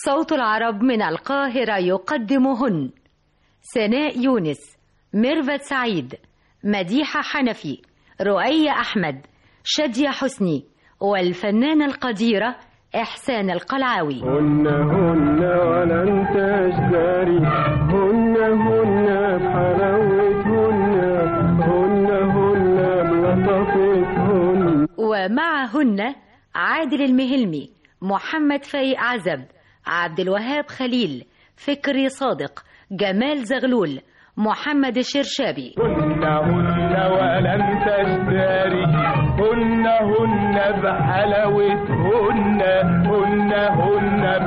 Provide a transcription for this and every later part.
صوت العرب من القاهرة يقدمهن سناء يونس ميرفت سعيد مديحة حنفي رؤية أحمد شادية حسني والفنانة القديرة إحسان القلعاوي هن هن ولن تشتري هن هن بحلاوتهن هن هن بلطفتهن ومعهن عادل المهلمي محمد فايق عزب عبد الوهاب خليل فكري صادق جمال زغلول محمد الشرشابي هن هن ولن تشتري هن هن بحلاوتهن هن هن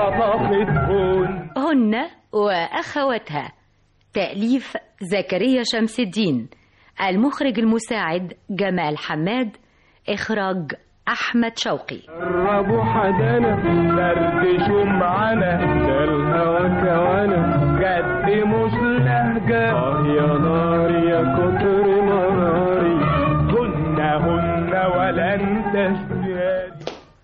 بلطفتهن هن وأخواتها تأليف زكريا شمس الدين المخرج المساعد جمال حماد إخراج أحمد شوقي قربوا حدانا دردشوا معانا ده الهوى كوانا جد مش لهجة اه يا ناري يا كتر مراري هن هن ولن تشتري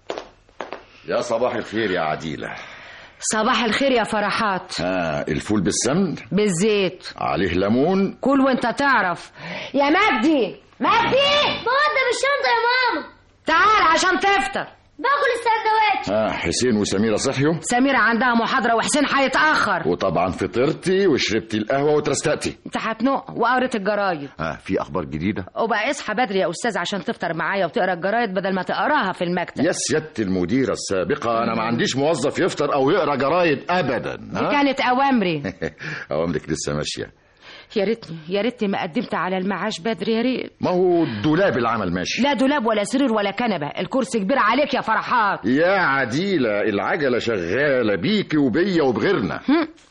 يا صباح الخير يا عديلة صباح الخير يا فرحات ها الفول بالسمن بالزيت عليه ليمون كل وانت تعرف يا مجدي مجدي بوضب الشنطة يا ماما تعال عشان تفطر باكل السندوتش ها حسين وسميرة صحيوا سميرة عندها محاضرة وحسين هيتأخر وطبعا فطرتي وشربتي القهوة وترستقتي انت هتنق وقريت الجرايد ها في أخبار جديدة وبقى اصحى بدري يا استاذ عشان تفطر معايا وتقرا الجرايد بدل ما تقراها في المكتب يا سيادة المديرة السابقة أنا ما عنديش موظف يفطر أو يقرأ جرايد أبدا دي ها كانت اوامري أوامرك لسه ماشية يا ريتني يا ريتني ما قدمت على المعاش بدري يا ريت ما هو دولاب العمل ماشي لا دولاب ولا سرير ولا كنبه الكرسي كبير عليك يا فرحات يا عديلة العجلة شغالة بيكي وبيا وبغيرنا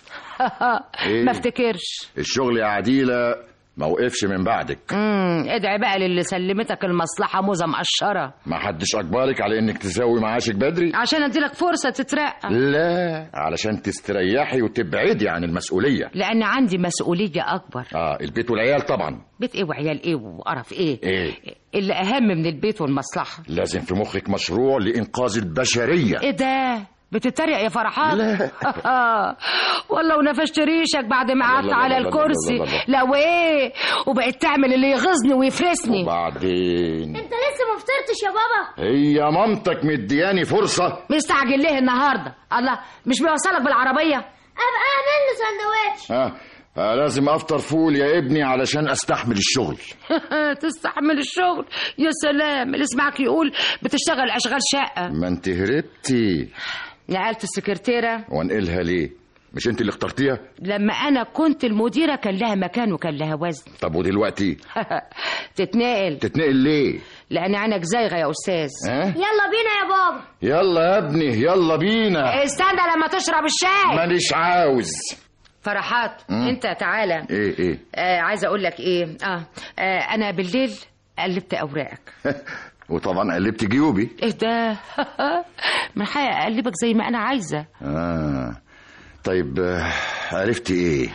إيه؟ ما افتكرش الشغل يا عديلة ما وقفش من بعدك امم ادعي بقى للي سلمتك المصلحه موزه مقشره ما حدش أجبرك على إنك تسوي معاشك بدري عشان اديلك فرصه تترقى لا علشان تستريحي وتبعدي عن المسؤولية لان عندي مسؤوليه اكبر اه البيت والعيال طبعا بيت ايه وعيال ايه وقرف ايه ايه اللي اهم من البيت والمصلحه لازم في مخك مشروع لإنقاذ البشرية ايه ده بتتريق يا فرحات لا. والله ونفشت ريشك بعد ما قعدت لا، لا، على لا، لا، الكرسي لا، لا، لا. لا وايه وبقيت تعمل اللي يغيظني ويفرسني وبعدين انت لسه ما فطرتش يا بابا هي مامتك مدياني فرصة مستعجل ليه النهارده الله مش بيوصلك بالعربيه ابقى اعمل له سندوتش ها آه لازم افطر فول يا ابني علشان استحمل الشغل تستحمل الشغل يا سلام اللي اسمعك يقول بتشتغل اشغال شقه ما انت هربتي نقلت السكرتيره وانقلها ليه مش انت اللي اخترتيها لما انا كنت المديره كان لها مكان وكان لها وزن طب ودلوقتي تتنقل تتنقل ليه لان عينك زايغه يا استاذ ها يلا بينا يا بابا يلا يا ابني يلا بينا استنى لما تشرب الشاي مانيش عاوز فرحات مم. انت تعالى ايه ايه آه عايزه اقول لك ايه آه, اه انا بالليل قلبت اوراقك وطبعا قلبت جيوبي ايه ده من حقي اقلبك زي ما انا عايزه اه طيب آه، عرفتي ايه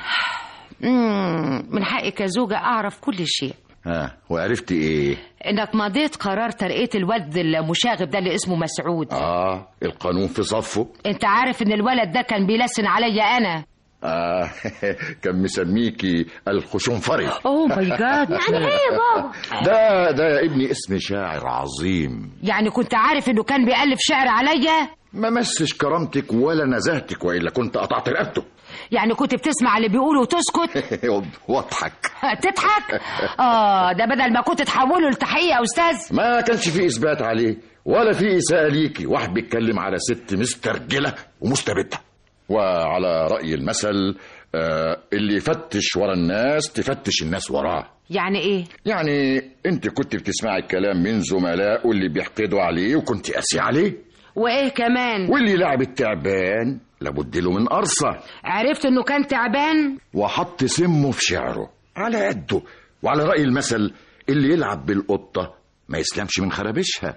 مم، من حقي كزوجه اعرف كل شيء ها وعرفتي ايه انك مضيت قرار ترقيه الولد المشاغب ده اللي اسمه مسعود اه القانون في صفه انت عارف ان الولد ده كان بيلسن عليا انا آه كان مسميكي الخشنفري اوه ماي جاد يعني ايه يا بابا ده ده يا ابني اسم شاعر عظيم يعني كنت عارف انه كان بيألف شعر عليا ما مسش كرامتك ولا نزهتك والا كنت قطعت رقبته يعني كنت بتسمع اللي بيقوله وتسكت واضحك تضحك اه ده بدل ما كنت تحوله لتحقيق يا استاذ ما كانش في اثبات عليه ولا في اساءه ليكي واحد بيتكلم على ست مسترجله ومستبده وعلى راي المثل آه اللي يفتش ورا الناس تفتش الناس وراه يعني ايه يعني انت كنت بتسمعي الكلام من زملائه اللي بيحقدوا عليه وكنت قاسي عليه وايه كمان واللي لعب التعبان لابد له من قرصه عرفت انه كان تعبان وحط سمه في شعره على قده وعلى رأي المثل اللي يلعب بالقطة ما يسلمش من خرابشها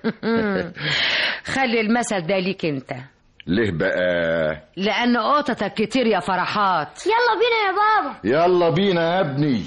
خلي المثل ده ليك انت ليه بقى لان قطتك كتير يا فرحات يلا بينا يا بابا يلا بينا يا ابني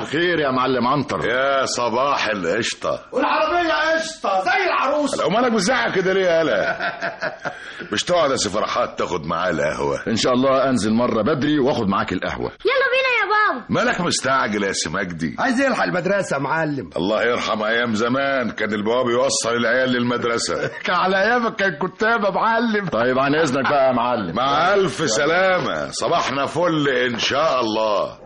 الخير يا معلم عنتر يا صباح القشطة والعربية قشطة زي العروسة لو مالك بتزعق كده ليه يالا مش تقعد يا سي فرحات تاخد معاه القهوة ان شاء الله انزل مره بدري واخد معاك القهوه يلا بينا يا بابا مالك مستعجل يا سي مجدي عايز يلحق المدرسة يا معلم الله يرحم ايام زمان كان البواب يوصل العيال للمدرسة كان على ايامك كان كتاب يا معلم طيب عن اذنك بقى يا معلم مع الف سلامة صباحنا فل ان شاء الله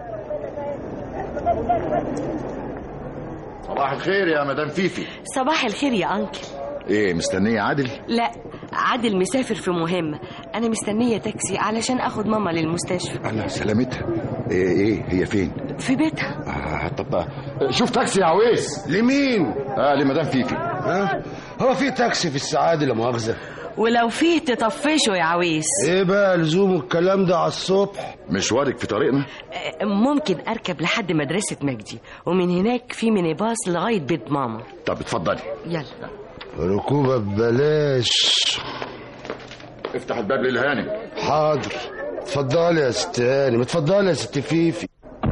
صباح الخير يا مدام فيفي صباح الخير يا أنكل ايه مستنيه عادل لا عادل مسافر في مهمة أنا مستنية تاكسي علشان أخد ماما للمستشفى الله سلامتها ايه ايه هي فين في بيتها آه طب بقى شوف تاكسي يا عويس لمين؟ اه لمدام فيفي ها؟ هو في تاكسي في السعادة لا مؤاخذة ولو فيه تطفشه يا عويس ايه بقى لزوم الكلام ده على الصبح؟ مشوارك في طريقنا آه، ممكن أركب لحد مدرسة مجدي ومن هناك في ميني باص لغاية بيت ماما طب اتفضلي يلا ركوبة ببلاش افتح الباب للهانم حاضر اتفضلي يا ست هانم اتفضلي يا ست فيفي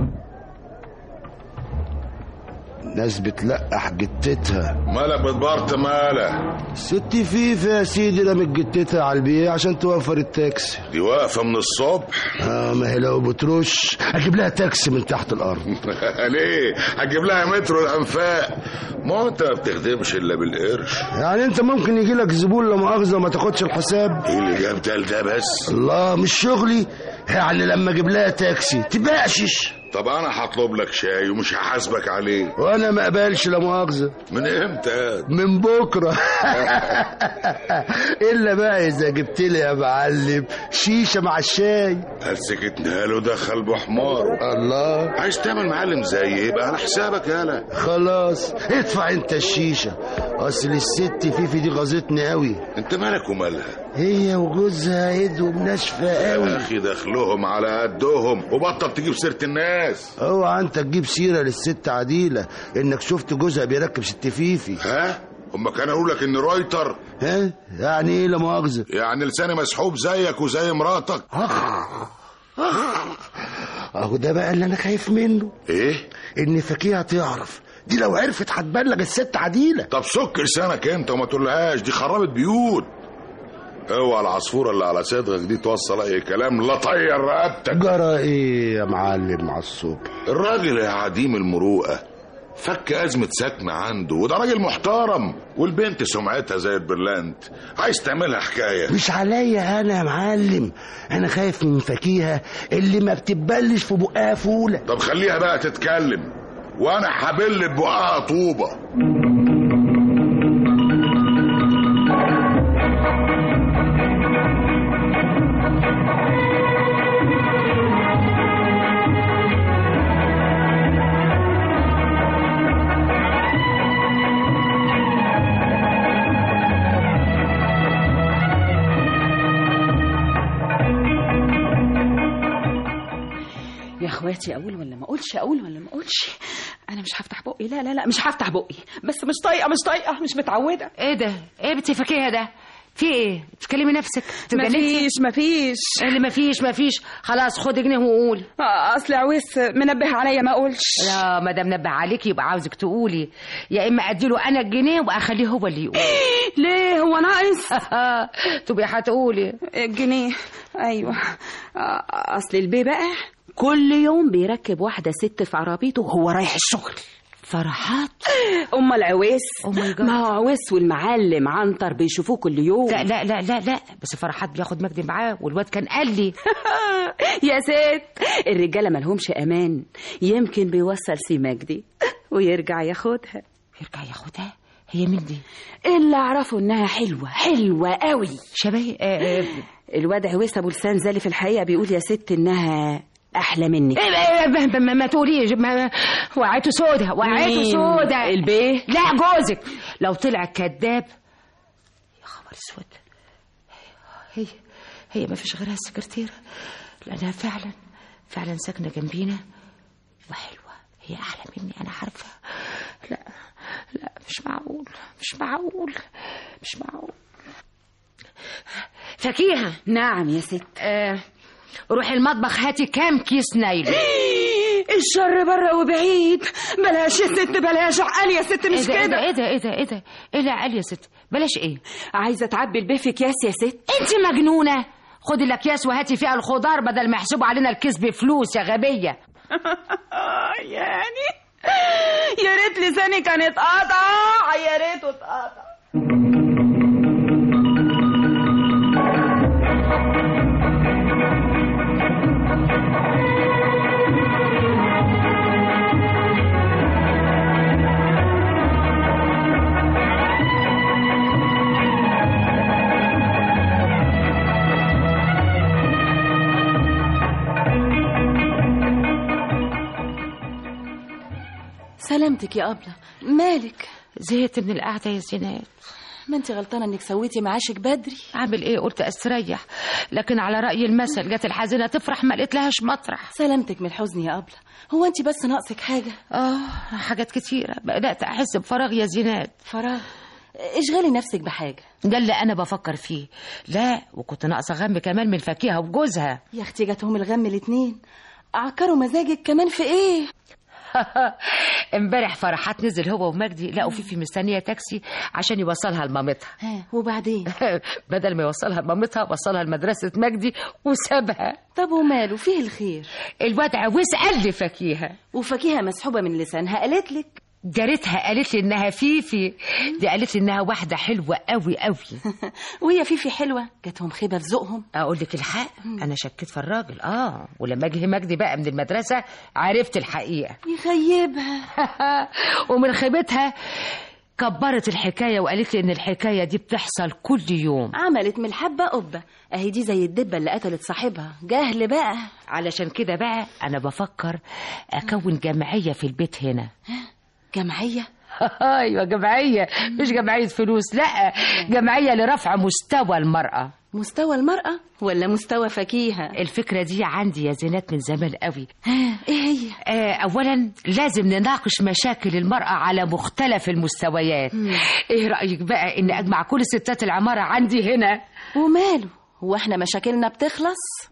ناس بتلقح جتتها مالك بتبارت مالك ست فيفي يا سيدي رمت جتتها على البيع عشان توفر التاكسي دي واقفة من الصبح اه ما هي لو بترش اجيب لها تاكسي من تحت الارض ليه هتجيب لها مترو الانفاق ما انت ما بتخدمش الا بالقرش يعني انت ممكن يجي لك زبون لا مؤاخذه ما تاخدش الحساب ايه اللي جاب ده لده بس الله مش شغلي يعني لما اجيب لها تاكسي تبقشش طب انا هطلب لك شاي ومش هحاسبك عليه وانا ما اقبلش لا مؤاخذه من امتى من بكره الا بقى اذا جبت لي يا معلم شيشه مع الشاي قال سكتنا له دخل بحمار الله عايز تعمل معلم زي يبقى على حسابك يالا خلاص ادفع انت الشيشه اصل الست فيفي دي غاظتني قوي انت مالك ومالها هي وجوزها ايدهم ناشفه يا قوي اخي دخلهم على قدهم وبطل تجيب سيره الناس اوعى انت تجيب سيره للست عديله انك شفت جوزها بيركب ست فيفي ها هما كانوا يقولوا لك ان رويتر ها يعني ايه لا مؤاخذه يعني لساني مسحوب زيك وزي مراتك اهو ده بقى اللي انا خايف منه ايه ان فكيهه تعرف دي لو عرفت هتبلغ الست عديله طب سك لسانك انت وما تقولهاش دي خربت بيوت اوعى العصفوره اللي على صدغك دي توصل اي كلام لا طير رقبتك جرى ايه يا معلم على الصبح الراجل يا عديم المروءه فك أزمة سكنة عنده وده راجل محترم والبنت سمعتها زي البرلانت عايز تعملها حكاية مش عليا انا يا معلم انا خايف من فكيهه اللي ما بتبلش في بقها فوله طب خليها بقى تتكلم وانا حبل بقها طوبة يا اخواتي اقول ولا ما اقولش اقول ولا ما اقولش انا مش هفتح بقي لا لا لا مش هفتح بقي بس مش طايقه مش طايقه مش متعوده ايه ده ايه بتفكيها ده في ايه بتكلمي نفسك تتجنني مفيش مفيش إيه اللي مفيش مفيش خلاص خد جنيه وقول آه، اصل عويس منبه عليا ما اقولش لا ما دام نبه عليكي يبقى عاوزك تقولي يا اما اديله انا الجنيه واخليه هو اللي يقول ليه هو ناقص تبقي هتقولي الجنيه ايوه آه، اصل البيه بقى كل يوم بيركب واحده ست في عربيته وهو رايح الشغل فرحات امال عويس Oh my God. ما هو عويس والمعلم عنتر بيشوفوه كل يوم لا لا لا لا لا بس فرحات بياخد مجدي معاه والواد كان قال لي يا ست الرجاله مالهمش امان يمكن بيوصل سي مجدي ويرجع ياخدها يرجع ياخدها هي مين دي اللي اعرفه انها حلوه حلوه قوي شبه آه، آه، الواد عويس ابو لسان زالي في الحقيقه بيقول يا ست انها احلى منك إيه إيه ما, ما, ما تقوليش ما وقعته سودا وقعته مين؟ سودا البيه لا جوزك لو طلع كذاب يا خبر اسود هي هي ما فيش غيرها السكرتيرة لأنها فعلا فعلا ساكنة جنبينا وحلوة هي أحلى مني أنا عارفة لا لا مش معقول مش معقول مش معقول فكيهة نعم يا ست آه روحي المطبخ هاتي كام كيس نايلون الشر بره وبعيد بلاش يا ست بلاش عقل يا ست مش ايه ده كده ايه ده ايه ده ايه ده ايه اللي عقل يا ست بلاش ايه عايزه تعبي البيه في اكياس يا ست انت مجنونه خدي الاكياس وهاتي فيها الخضار بدل ما يحسبوا علينا الكذب فلوس يا غبيه يعني يا ريت لساني كان اتقطع يا ريته اتقطع سلامتك يا أبلة مالك زهقت من القعده يا زينات ما انت غلطانة انك سويتي معاشك بدري اعمل ايه قلت استريح لكن على راي المثل جت الحزينه تفرح ما لقيتلهاش مطرح سلامتك من الحزن يا أبلة هو انت بس ناقصك حاجة اه حاجات كتيره بدات احس بفراغ يا زينات فراغ اشغلي نفسك بحاجة ده اللي انا بفكر فيه لا وكنت ناقصه غم كمان من فكيهه وجوزها يا اختي جاتهم الغم الاتنين عكروا مزاجك كمان في ايه امبارح فرحات نزل هو ومجدي لقوا فيفي مستنيه تاكسي عشان يوصلها لمامتها ها وبعدين بدل ما يوصلها لمامتها وصلها لمدرسه مجدي وسابها طب وماله فيه الخير الوضع وسأل لي فكيهه وفكيهة مسحوبة من لسانها قالت لك جارتها قالت لي انها فيفي دي قالت لي انها واحده حلوه قوي قوي وهي فيفي حلوة جاتهم خيبة في ذوقهم اقول لك الحق انا شكيت في الراجل اه ولما جه مجدي بقى من المدرسه عرفت الحقيقه يخيبها ومن خيبتها كبرت الحكايه وقالت لي ان الحكايه دي بتحصل كل يوم عملت من الحبة قبة اهي دي زي الدبة اللي قتلت صاحبها جهل بقى علشان كده بقى انا بفكر اكون جمعيه في البيت هنا جمعية ايوه جمعيه مش جمعيه فلوس لا جمعيه لرفع مستوى المراه مستوى المرأة ولا مستوى فكيهة الفكره دي عندي يا زينات من زمان قوي ها ايه هي آه، اولا لازم نناقش مشاكل المراه على مختلف المستويات ايه رايك بقى ان اجمع كل ستات العماره عندي هنا وماله هو احنا مشاكلنا بتخلص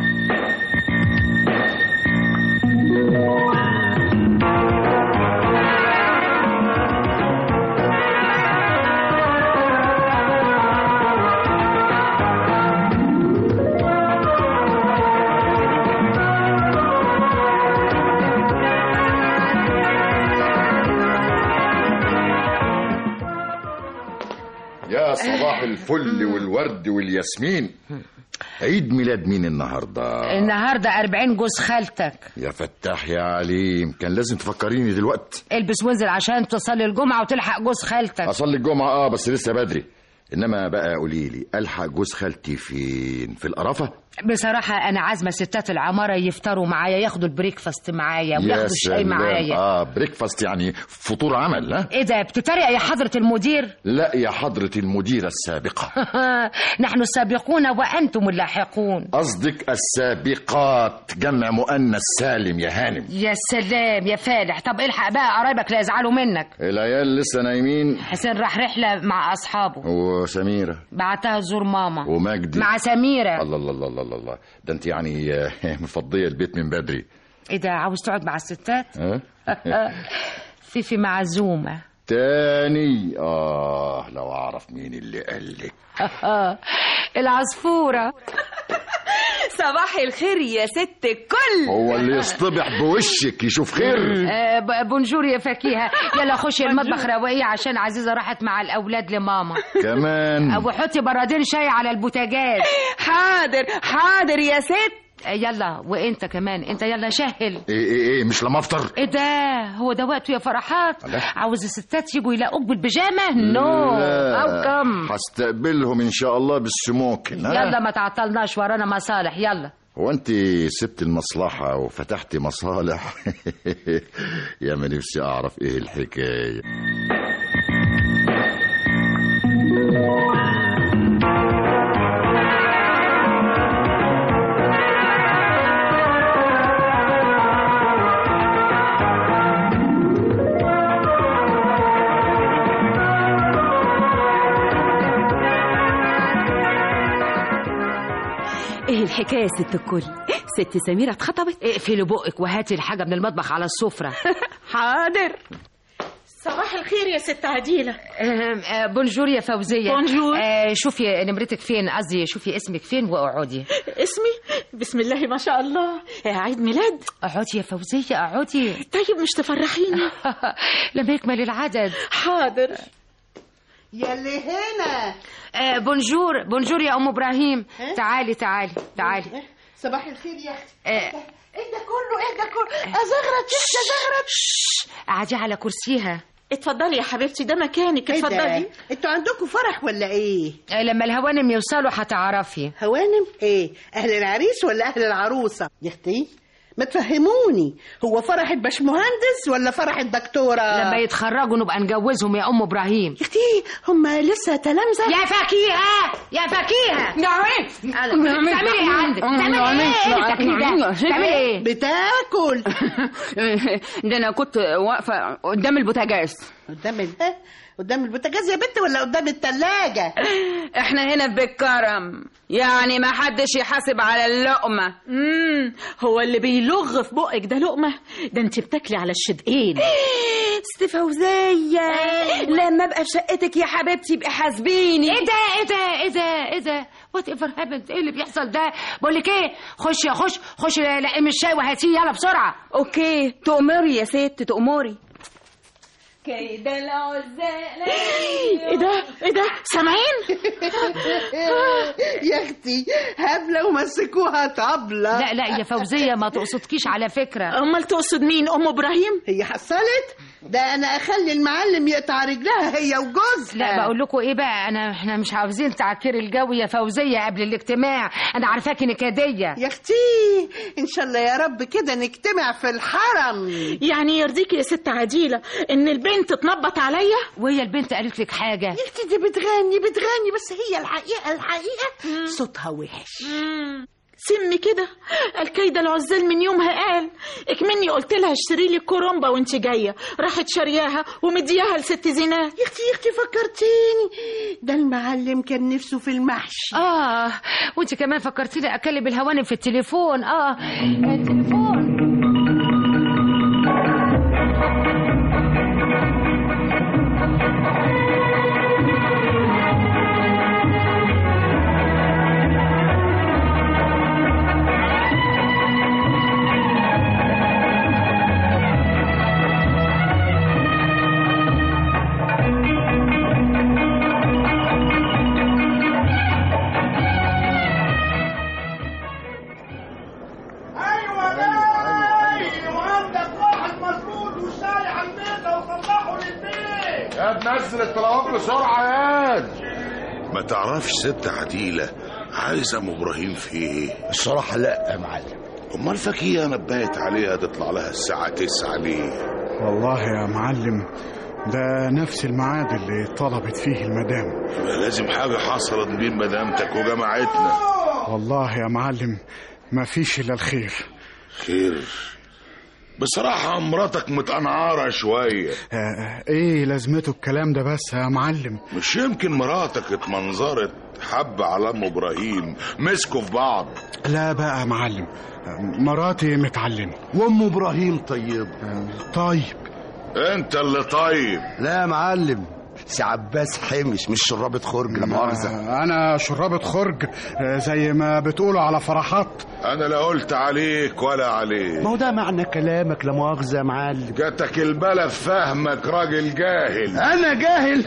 يا صباح الفل والورد والياسمين عيد ميلاد مين النهارده النهارده 40 جوز خالتك يا فتاح يا عليم كان لازم تفكريني دلوقتي البس وانزل عشان تصلي الجمعه وتلحق جوز خالتك اصلي الجمعه اه بس لسه بدري انما بقى قولي لي الحق جوز خالتي فين في القرافه بصراحه انا عازمه ستات العماره يفطروا معايا ياخدوا البريكفاست معايا وياخدوا الشاي سلام. معايا اه بريكفاست يعني فطور عمل ها ايه ده بتتريق يا حضره المدير لا يا حضرة المديرة السابقة نحن السابقون وانتم اللاحقون قصدك السابقات جمع مؤنث سالم يا هانم يا سلام يا فالح طب الحق بقى قرايبك لا يزعلوا منك العيال لسه نايمين حسين راح رحله مع اصحابه وسميرة بعتها تزور ماما ومجدي مع سميره الله الله الله الله الله ده انت يعني آه، مفضية البيت من بدري ايه ده عاوز تقعد مع الستات ها فيفي معزومه تاني اه لو اعرف مين اللي قالك العصفوره صباح الخير يا ست الكل هو اللي يصطبح بوشك يشوف خير آه، ب- بونجور يا فكيهه يلا خشي المطبخ روقيه عشان عزيزه راحت مع الاولاد لماما كمان وحطي برادين شاي على البوتاجاز حاضر حاضر يا ست آه، يلا وانت كمان انت يلا شهل ايه ايه ايه مش لما افطر ايه ده هو ده وقته يا فرحات الله. عاوز الستات يجوا يلاقوك بالبيجامه نو لا، او كم هستقبلهم ان شاء الله بالسموكن ها؟ يلا ما تعطلناش ورانا مصالح يلا هو انت سبت المصلحة وفتحت مصالح يا ما نفسي اعرف ايه الحكاية ايه الحكايه يا ست الكل ست سميره اتخطبت اقفلي بقك وهاتي الحاجه من المطبخ على السفره حاضر صباح الخير يا ست عديله آم، آه، بونجور يا فوزيه بونجور. آه، شوفي نمرتك فين قصدي شوفي اسمك فين واقعدي اسمي بسم الله ما شاء الله عيد ميلاد اقعدي يا فوزيه اقعدي طيب مش تفرحيني لما يكمل العدد حاضر يا اللي هنا آه، بونجور بونجور يا ام ابراهيم تعالي تعالي تعالي صباح الخير يا اختي آه، ايه ده كله ايه ده كله ازغرت شفت ازغرت قعدي على كرسيها اتفضلي يا حبيبتي ده مكانك ايه اتفضلي ده انتوا عندكم فرح ولا ايه آه، لما الهوانم يوصلوا هتعرفي هوانم ايه اهل العريس ولا اهل العروسه يا اختي ما تفهموني هو فرح الباشمهندس ولا فرح الدكتوره لما يتخرجوا نبقى نجوزهم يا ام ابراهيم يا اختي هم لسه تلامذه يا فكيهه يا فكيهه نعم بتعملي ايه عندك بتعملي ايه ايه التكليف ده بتعملي ايه بتاكل ده انا كنت واقفه قدام البوتاجاز قدام ال... ها؟ قدام البوتاجاز يا بنت ولا قدام التلاجة احنا هنا في بيت كرم يعني ما حدش يحاسب على اللقمه امم هو اللي بيلغ في بقك ده لقمه ده انت بتاكلي على الشدقين ست فوزيه لما ابقى في شقتك يا حبيبتي ابقي حاسبيني ايه ده ايه ده ايه ده ايه ده وات ايفر هابند ايه اللي بيحصل ده بقول لك ايه خشي خش خشي لقي الشاي وهاتيه يلا بسرعه اوكي تؤمري يا ست تؤمري كيد العزال ايه ده ايه ده سامعين يا اختي هبله ومسكوها طبله لا لا يا فوزيه ما تقصدكيش على فكره امال تقصد مين ام ابراهيم هي حصلت ده انا اخلي المعلم يقطع رجلها هي وجوزها لا بقول لكم ايه بقى انا احنا مش عاوزين تعكير الجو يا فوزيه قبل الاجتماع انا عارفاكي نكديه يا اختي ان شاء الله يا رب كده نجتمع في الحرم يعني يرضيكي يا ست عديله ان البنت تنبط عليا وهي البنت قالت لك حاجه يا اختي دي بتغني بتغني بس هي الحقيقه الحقيقه صوتها وحش سمي كده الكيد العزال من يومها قال اكمني قلت لها اشتري لي كرومبا وانت جايه راحت شارياها ومدياها لست زينات يا اختي يا اختي فكرتيني ده المعلم كان نفسه في المحشي اه وانت كمان فكرتيني اكلم الهوانم في التليفون اه التليفون ايوه جاي وعندك واحد مظبوط وشاي على البيت وصلحه للبيت يا تنزل الطلبات بسرعه يا ما تعرفش ست عديلة عايزة ام ابراهيم في ايه الصراحة لا يا معلم امال فكية نبهت عليها تطلع لها الساعة تسعة ليه والله يا معلم ده نفس الميعاد اللي طلبت فيه المدام ما لازم حاجة حصلت بين مدامتك وجماعتنا والله يا معلم ما فيش إلا الخير خير بصراحة مراتك متقنعرة شوية آه ايه لازمته الكلام ده بس يا معلم مش يمكن مراتك اتمنظرت حب على ام ابراهيم مسكوا في بعض لا بقى يا معلم آه، مراتي متعلمة وام ابراهيم طيب طيب انت اللي طيب لا يا معلم سي عباس حمش مش شرابة خرج لا مؤاخذة آه، انا شرابة خرج آه، زي ما بتقولوا على فرحات انا لا قلت عليك ولا عليك ما هو ده معنى كلامك لا مؤاخذة يا معلم جاتك البلد فهمك راجل جاهل انا جاهل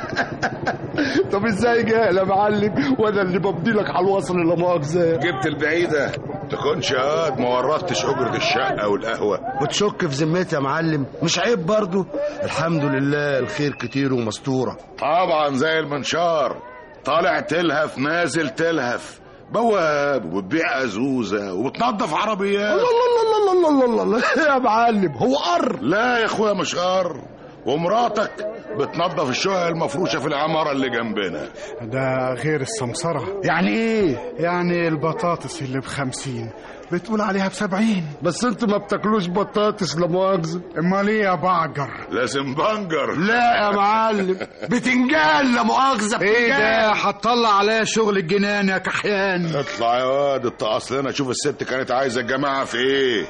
طب ازاي جاهل يا معلم وانا اللي ببدي لك على الوصل لا مؤاخذة جبت البعيدة تكونش قاد ما ورطتش اجرة الشقة والقهوة بتشك في ذمتي يا معلم مش عيب برضو الحمد لله الخير كتير ومستورة طبعا زي المنشار طالع تلهف نازل تلهف بواب وبتبيع ازوزه وبتنظف عربيات الله الله الله الله الله الله الله يا معلم هو قر لا يا اخويا مش قر ومراتك بتنظف الشقق المفروشه في العماره اللي جنبنا ده غير السمسرة يعني ايه يعني البطاطس اللي بخمسين بتقول عليها بسبعين بس انت ما بتاكلوش بطاطس لا مؤاخذه امال ايه يا بعجر لازم بنجر لا يا معلم بتنجان لا مؤاخذه ايه بتنجان. ده هتطلع عليا شغل الجنان يا كحيان اطلع يا واد اتقص لنا شوف الست كانت عايزه الجماعه في ايه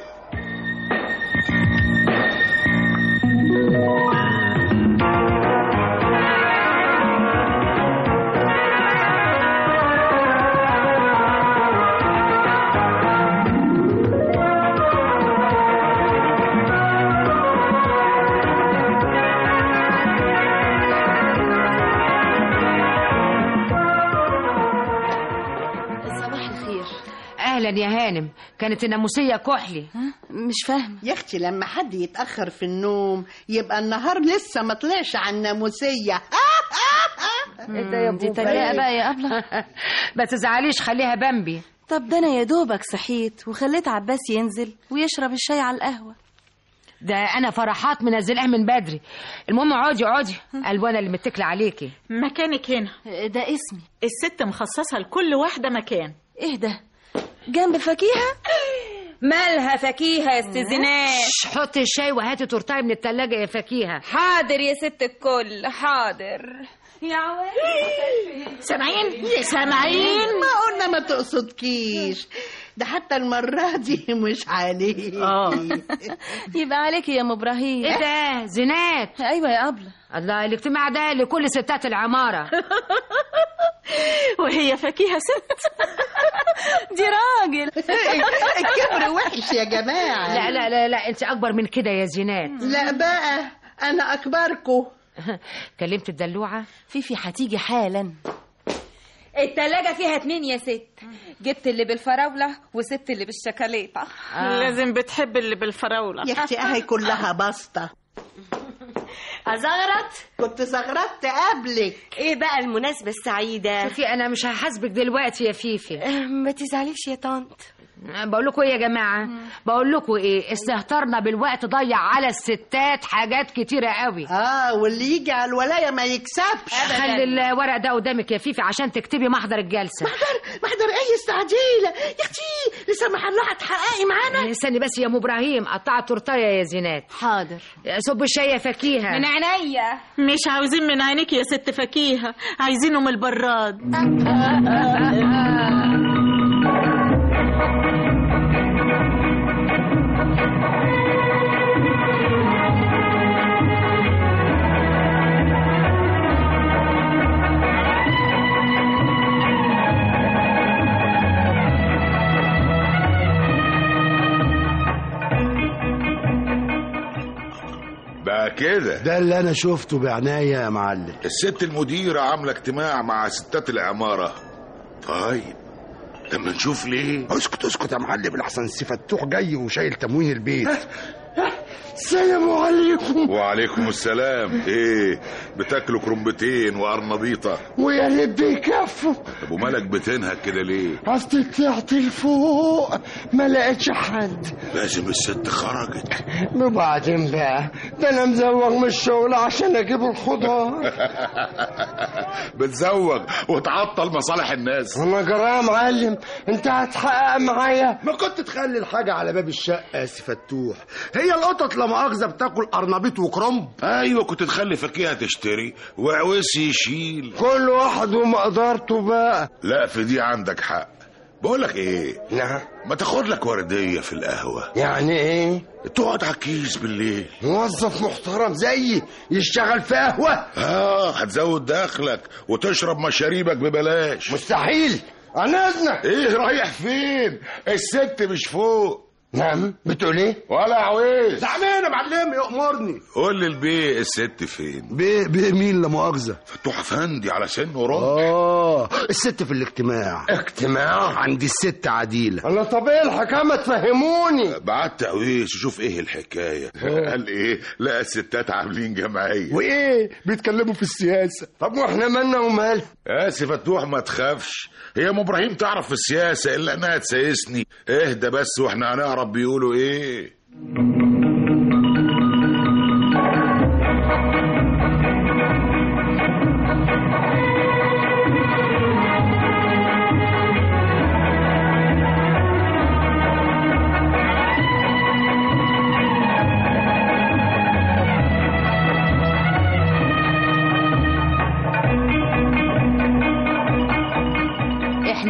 صباح الخير اهلا يا هانم كانت الناموسيه كحلي مش فاهمه يا اختي لما حد يتاخر في النوم يبقى النهار لسه ما طلعش على الناموسيه انت يا دي تريقه بقى يا ابله ما تزعليش خليها بامبي طب ده انا يا دوبك صحيت وخليت عباس ينزل ويشرب الشاي على القهوه ده انا فرحات منزلها من بدري المهم اقعدي اقعدي الوانا اللي متكله عليكي مكانك هنا ده اسمي الست مخصصة لكل واحدة مكان ايه ده جنب فكيهه مالها فكيهة يا استاذ زينات شش، حطي الشاي وهاتي تورتايه من التلاجة يا فكيهة حاضر يا ست الكل حاضر يا عواد سامعين سامعين ما قلنا ما تقصدكيش ده حتى المرة دي مش عليك اه يبقى عليكي يا ام ابراهيم ايه ده زينات ايوه يا ابله الله الاجتماع ده لكل ستات العمارة وهي فكيهة ست دي راجل الكبر وحش يا جماعة لا لا لا لا انت اكبر من كده يا زينات لا بقى أنا أكبركم كلمت الدلوعة فيفي هتيجي حالا التلاجة فيها اتنين يا ست جبت اللي بالفراولة وسبت اللي بالشوكولاتة لازم بتحب اللي بالفراولة يا أختي أهي كلها بسطة أزغرط كنت زغرطت قبلك ايه بقى المناسبة السعيدة فيفي انا مش هحاسبك دلوقتي يا فيفي ما تزعليش يا طنط بقول لكم ايه يا جماعه بقول لكم ايه استهترنا بالوقت ضيع على الستات حاجات كتيره قوي آه واللي يجي على الولاية ما يكسبش خلي الورق ده قدامك يا فيفي عشان تكتبي محضر الجلسه محضر محضر أي استعجيلة يا أختي لا سمح الله هتحققي معانا استني بس يا ام ابراهيم قطع تورتايه يا زينات حاضر صب الشاي يا فكيهه من عينيا مش عاوزين من عينيك يا ست فكيهة عايزينه من البراد بقى كده ده اللي انا شفته بعناية يا معلم الست المديرة عاملة اجتماع مع ستات العمارة طيب لما نشوف ليه اسكت اسكت يا معلم الاحسن سي فتوح جاي وشايل تموين البيت السلام عليكم وعليكم السلام ايه بتاكلوا كرنبتين وقرنبيطة ويا ريت يكفوا طب ومالك بتنهك كده ليه اصل طلعت لفوق ما لقيتش حد لازم الست خرجت وبعدين بقى ده انا مزوغ من الشغل عشان اجيب الخضار بتزوج وتعطل مصالح الناس انا جرايه يا معلم انت هتحقق معايا ما كنت تخلي الحاجه على باب الشقه يا سي فتوح هي القطط لا مؤاخذه بتاكل قرنبيط وكرنب ايوه كنت تخلي فكيهة تشتري وعويسي يشيل كل واحد ومقدرته بقى لا في دي عندك حق بقولك ايه نعم ما تاخد لك وردية في القهوة يعني ايه تقعد على الكيس بالليل موظف محترم زيي يشتغل في قهوه اه هتزود دخلك وتشرب مشاريبك ببلاش مستحيل انا اذنك ايه رايح فين الست مش فوق نعم بتقول ايه ولا عويس زعلان يا معلم يأمرني قول لي البيه الست فين بيه بيه مين لا مؤاخذه فتوح افندي على سنه رمح اه الست في الاجتماع اجتماع عند الست عديله انا طب ايه الحكايه ما تفهموني بعت عويس يشوف ايه الحكايه قال ايه لا الستات عاملين جمعيه وايه بيتكلموا في السياسه طب واحنا مالنا ومال اسف فتوح ما تخافش هي ام ابراهيم تعرف في السياسه الا انها تسيسني اهدى بس واحنا هنعرف بيقولوا ايه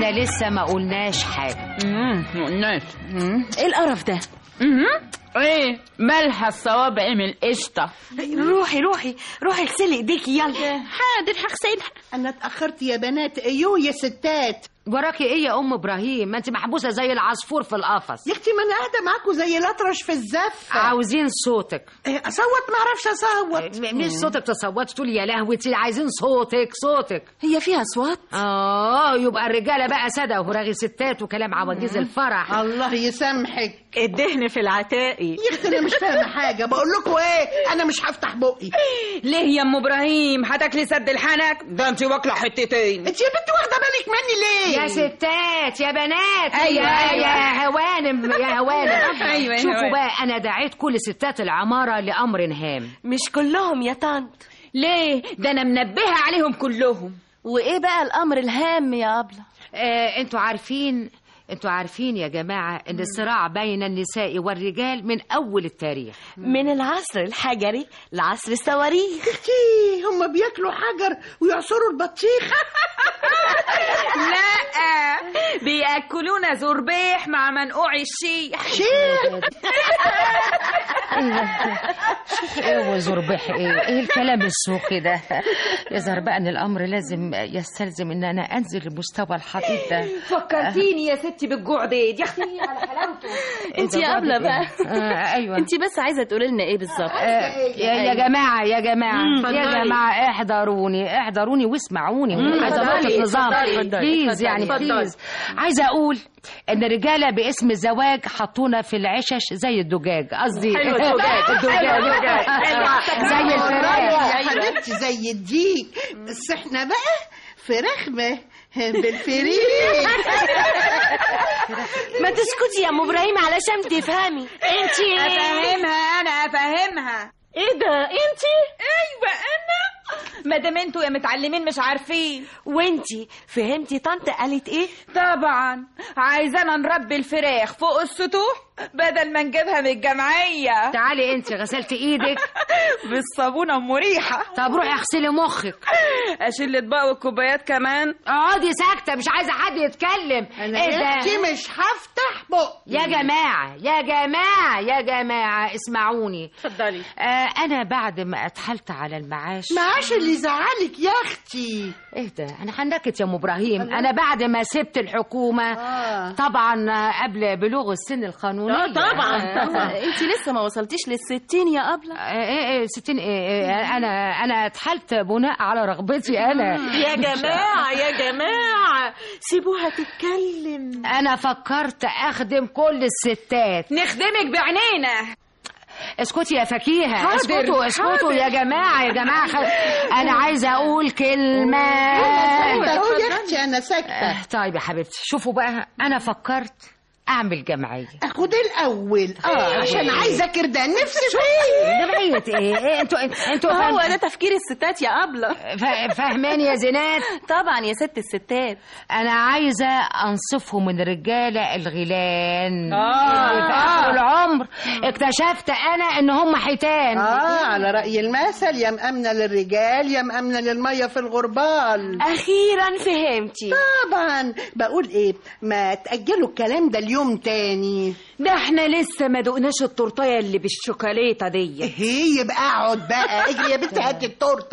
احنا لسه ما قلناش حاجه ما قلناش ايه القرف ده ايه مالها الصوابع من القشطه روحي روحي روحي اغسلي ايديكي يلا حاضر هغسلها انا اتاخرت يا بنات ايوه يا ستات وراكي ايه يا ام ابراهيم ما انت محبوسه زي العصفور في القفص يا اختي ما انا قاعده معاكم زي الاطرش في الزفه عاوزين صوتك إيه، اصوت ما اعرفش اصوت م- مش صوتك تصوت تقولي يا لهوي انت عايزين صوتك صوتك هي فيها اصوات اه يبقى الرجاله بقى ساده وراغي ستات وكلام عواجيز الفرح الله يسامحك الدهن في العتائي يا اختي انا مش فاهمه حاجه بقول لكم ايه انا مش هفتح بقي ليه يا ام ابراهيم هتاكلي سد الحنك ده انت واكله حتتين انت يا بنت واخده بالك مني ليه يا ستات يا بنات أيوة، يا, أيوة. يا هوانم يا هوانم أيوة، يا شوفوا هوانم. بقى انا دعيت كل ستات العماره لامر هام مش كلهم يا طنط ليه ده انا منبهه عليهم كلهم وايه بقى الامر الهام يا ابله آه انتوا عارفين انتوا عارفين يا جماعه ان الصراع بين النساء والرجال من اول التاريخ من العصر الحجري لعصر الصواريخ اختي هم بياكلوا حجر ويعصروا البطيخ لا بياكلونا زربيح مع منقوع الشيح شيخ ايه وزربح ايه ايه الكلام السوقي ده يظهر بقى ان الامر لازم يستلزم ان انا انزل لمستوى الحضيض ده فكرتيني يا ستي بالجوع ده يا اختي على حلاوته انت يا ابله بقى آه ايوه انت بس عايزه تقولي لنا ايه بالظبط آه، يا يا جماعة يا جماعة مم، يا اتفضلي. جماعة احضروني احضروني واسمعوني مم، عايزة اتفضلي، أضبط نظام اتفضلي، بليز اتفضلي، يعني اتفضلي. بليز عايزة أقول إن الرجالة باسم الزواج حطونا في العشش زي الدجاج قصدي حلو الدجاج، الدجاج الدجاج. زي الفراخ يا حبيبتي زي الديك بس احنا بقى فراخ ب- بالفريق ما تسكتي يا ام ابراهيم علشان تفهمي انت افهمها انا افهمها ايه ده انتي ايوه انا ما دام انتوا يا متعلمين مش عارفين وانتي فهمتي طنط قالت ايه طبعا عايزانا نربي الفراخ فوق السطوح بدل ما نجيبها من الجمعيه تعالي انت غسلت ايدك بالصابونه ام مريحه طب روحي اغسلي مخك اشيل الاطباق والكوبايات كمان اقعدي ساكتة مش عايزة حد يتكلم انا ايه يا ده اختي مش هفتح بقي يا جماعة يا جماعة يا جماعة اسمعوني اتفضلي آه أنا بعد ما أتحلت على المعاش معاش اللي زعلك يا اختي ايه ده انا حنكت يا ام ابراهيم انا بعد ما سبت الحكومه آه. طبعا آه، قبل بلوغ السن القانوني آه، طبعاً. انت لسه ما وصلتيش للستين يا ابله ايه ايه ستين ايه, إيه انا انا اتحلت بناء على رغبتي انا يا جماعة يا جماعة سيبوها تتكلم انا فكرت اخدم كل الستات نخدمك بعينينا اسكتي يا فكيهه حاضر، اسكتوا اسكتوا يا جماعه يا جماعه خل... انا عايزه اقول كلمه اهو يا اختي انا ساكته آه، طيب يا حبيبتي شوفوا بقى انا فكرت اعمل جمعيه اخد الاول اه عشان عايزه كردان نفسي فيه جمعيه ايه إيه، انتوا انتوا هو فاهم- ده تفكير الستات يا ابله فا- فاهماني يا زينات طبعا يا ست الستات انا عايزه انصفهم من الرجاله الغيلان آه، اللي في اخر العمر اكتشفت انا ان هم حيتان اه على راي المثل يا مأمنه للرجال يا مأمنه للميه في الغربال اخيرا فهمتي طبعا بقول ايه ما تأجلوا الكلام ده اليوم تاني ده احنا لسه ما دقناش التورتايه اللي بالشوكولاته دي ايه يبقى اقعد بقى اجري يا بنتي هاتي التورته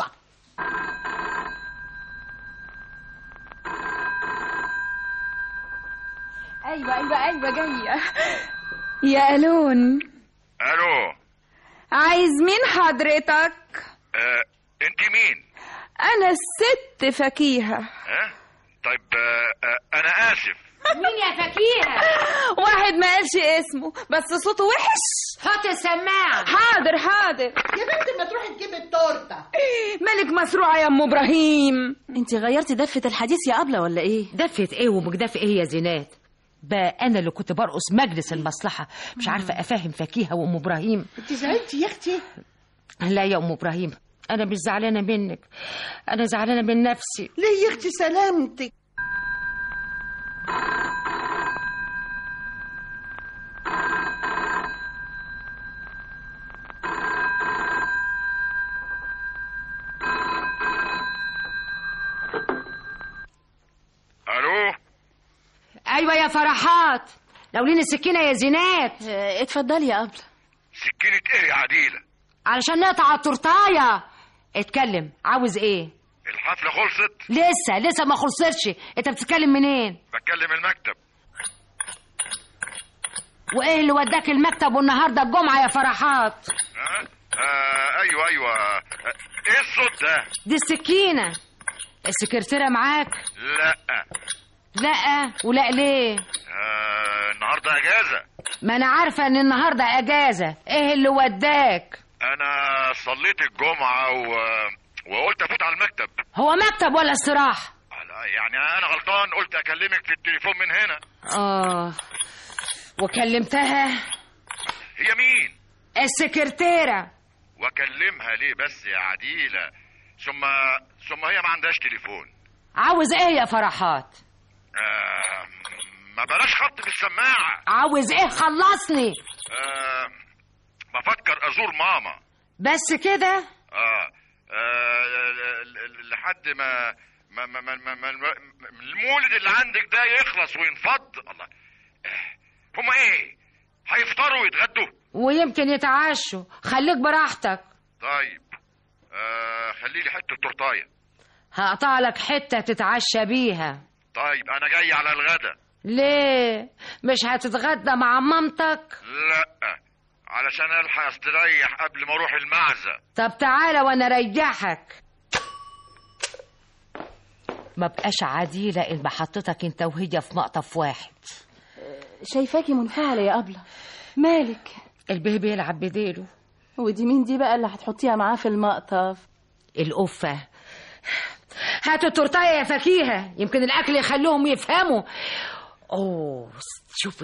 ايوه ايوه ايوه جايه يا الون الو عايز مين حضرتك آه، انت مين انا الست فكيهه ها طيب آه، آه، انا اسف مين يا فكيهه واحد ما قالش اسمه بس صوته وحش حط السماعه حاضر حاضر يا بنتي ما تروحي تجيبي التورته مالك مسروعه يا ام ابراهيم انت غيرتي دفه الحديث يا ابله ولا ايه دفت ايه ومجدفة ايه يا زينات بقى انا اللي كنت برقص مجلس المصلحه مش عارفه افهم فكيهه وام ابراهيم انت زعلتي يا اختي لا يا ام ابراهيم انا مش زعلانه منك انا زعلانه من نفسي ليه يا اختي سلامتك الو يا فرحات لو لينا سكينه يا زينات اتفضلي يا ابله سكينة ايه يا عديلة علشان نقطع التورتايه اتكلم عاوز ايه الحفلة خلصت لسه لسه ما خلصتش انت بتتكلم منين بتكلم المكتب وايه اللي وداك المكتب والنهارده الجمعه يا فرحات ها آه ايوه ايوه آه، ايه الصوت ده دي السكينه السكرتيره معاك لا لا ولا ليه آه النهارده اجازة ما انا عارفه ان النهارده اجازه ايه اللي وداك انا صليت الجمعة و... وقلت افوت على المكتب هو مكتب ولا استراحه لا، يعني انا غلطان قلت اكلمك في التليفون من هنا اه وكلمتها هي مين السكرتيره واكلمها ليه بس يا عديلة ثم ثم هي ما عندهاش تليفون عاوز ايه يا فرحات آه ما بلاش خط بالسماعة عاوز ايه خلصني آه بفكر ازور ماما بس كده اه, آه ل- ل- لحد ما ما ما ما, ما, ما المولد اللي عندك ده يخلص وينفض الله آه، هما ايه هيفطروا ويتغدوا ويمكن يتعشوا خليك براحتك طيب آه خلي لي حته تورتايه هقطع لك حته تتعشى بيها طيب انا جاي على الغدا ليه مش هتتغدى مع مامتك لا علشان الحق استريح قبل ما اروح المعزه طب تعالى وانا اريحك ما بقاش عديلة إن حطيتك انت وهي في مقطف واحد شايفاكي منفعله يا ابله مالك البيه بيلعب بديله ودي مين دي بقى اللي هتحطيها معاه في المقطف القفة هاتوا التورتايه يا فكيهة يمكن الأكل يخليهم يفهموا أوه شوف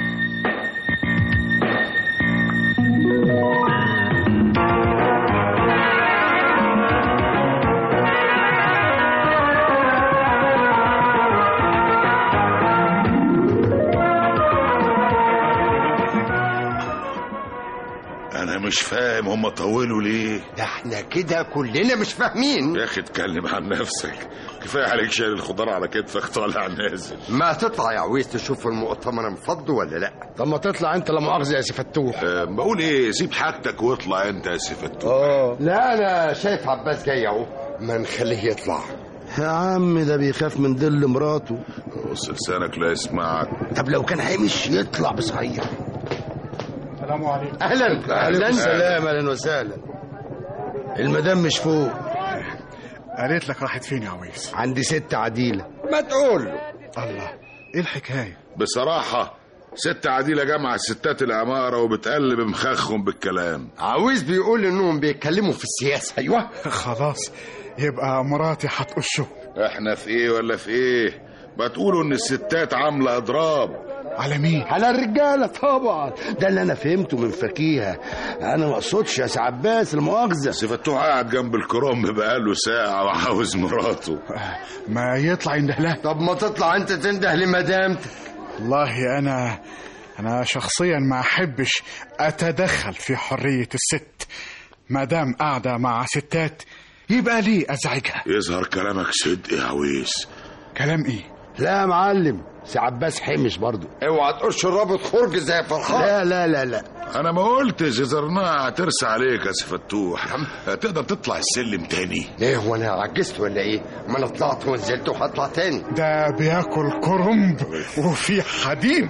انا مش فاهم هم طولوا ليه ده احنا كده كلنا مش فاهمين يا اخي اتكلم عن نفسك كفايه عليك شايل الخضار على كتفك طالع نازل ما تطلع يا عويس تشوف المؤتمر انفض ولا لا طب ما تطلع انت لا مؤاخذه يا سي فتوح أه بقول ايه سيب حاجتك واطلع انت يا سي فتوح اه لا انا شايف عباس جاي اهو ما نخليه يطلع يا عم ده بيخاف من ظل مراته بص لسانك لا يسمعك طب لو كان هيمش يطلع بصحيح السلام عليكم اهلا اهلا السلام اهلا وسهلا المدام مش فوق قالت لك راحت فين يا عويس عندي ست عديله ما تقول له الله ايه الحكايه بصراحه ست عديله جامعه ستات العماره وبتقلب مخخهم بالكلام عاوز بيقول انهم بيتكلموا في السياسه ايوه خلاص يبقى مراتي هتقشه احنا في ايه ولا في ايه ما تقولوا ان الستات عامله اضراب على مين على الرجاله طبعا ده اللي انا فهمته من فكيهه انا ما اقصدش يا سي عباس المؤاخذه سي فتوح قاعد جنب الكرنب بقاله ساعه وعاوز مراته ما يطلع ينده لها طب ما تطلع انت تنده لمدامتك والله انا انا شخصيا ما احبش اتدخل في حريه الست ما دام قاعده مع ستات يبقى ليه ازعجها يظهر كلامك صدق يا عويس كلام ايه لا يا معلم سي عباس حمش برضو اوعى تقولش الرابط خرج زي فرحان لا لا لا لا انا ما قلتش زرناها هترسى عليك يا سي فتوح تقدر تطلع السلم تاني ليه وانا عجزت ولا ايه ما انا طلعت ونزلت وهطلع تاني ده بياكل كرنب وفي حديد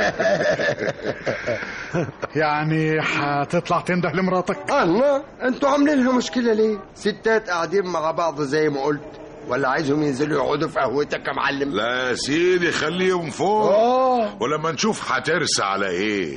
يعني هتطلع تنده لمراتك الله انتوا عاملين لها مشكله ليه ستات قاعدين مع بعض زي ما قلت ولا عايزهم ينزلوا يقعدوا في قهوتك يا معلم لا يا سيدي خليهم فوق اه ولما نشوف هترسى على ايه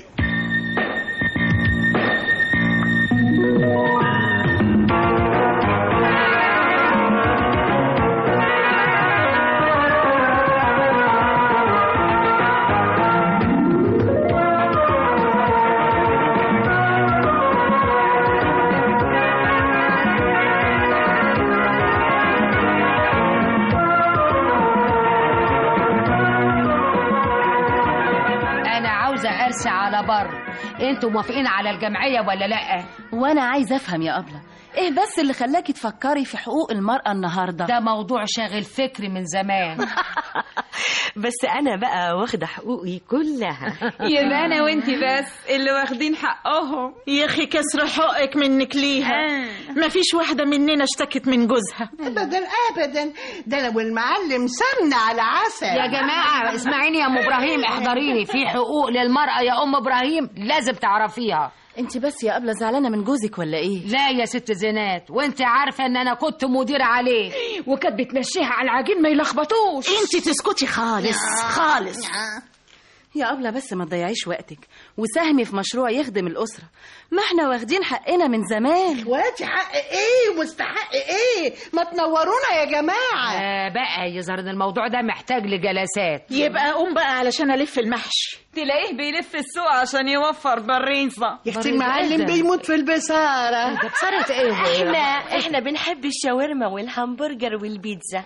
انا عاوزه ارسي على بر انتوا موافقين على الجمعيه ولا لا وانا عايزه افهم يا ابله ايه بس اللي خلاكي تفكري في حقوق المراه النهارده ده موضوع شاغل فكري من زمان بس انا بقى واخده حقوقي كلها يبقى انا وانتي بس اللي واخدين حقهم يا اخي كسر حقك منك ليها مفيش واحدة مننا اشتكت من جوزها ابدا ابدا ده لو المعلم سمنه على عسل يا جماعة اسمعيني يا ام ابراهيم احضريني في حقوق للمرأة يا ام ابراهيم لازم تعرفيها انت بس يا قبلة زعلانة من جوزك ولا ايه لا يا ست زينات وانت عارفة ان انا كنت مديرة عليه وكانت بتمشيها على العجين ما يلخبطوش انت تسكتي خالص خالص يا قبلة بس ما تضيعيش وقتك وساهمي في مشروع يخدم الأسرة ما احنا واخدين حقنا من زمان اخواتي حق ايه مستحق ايه ما تنورونا يا جماعه آه بقى يظهر ان الموضوع ده محتاج لجلسات يبقى قوم بقى علشان الف المحشي تلاقيه بيلف السوق عشان يوفر بريصة يا اختي المعلم بيموت في البصاره ده بصارة ايه احنا احنا بنحب الشاورما والهمبرجر والبيتزا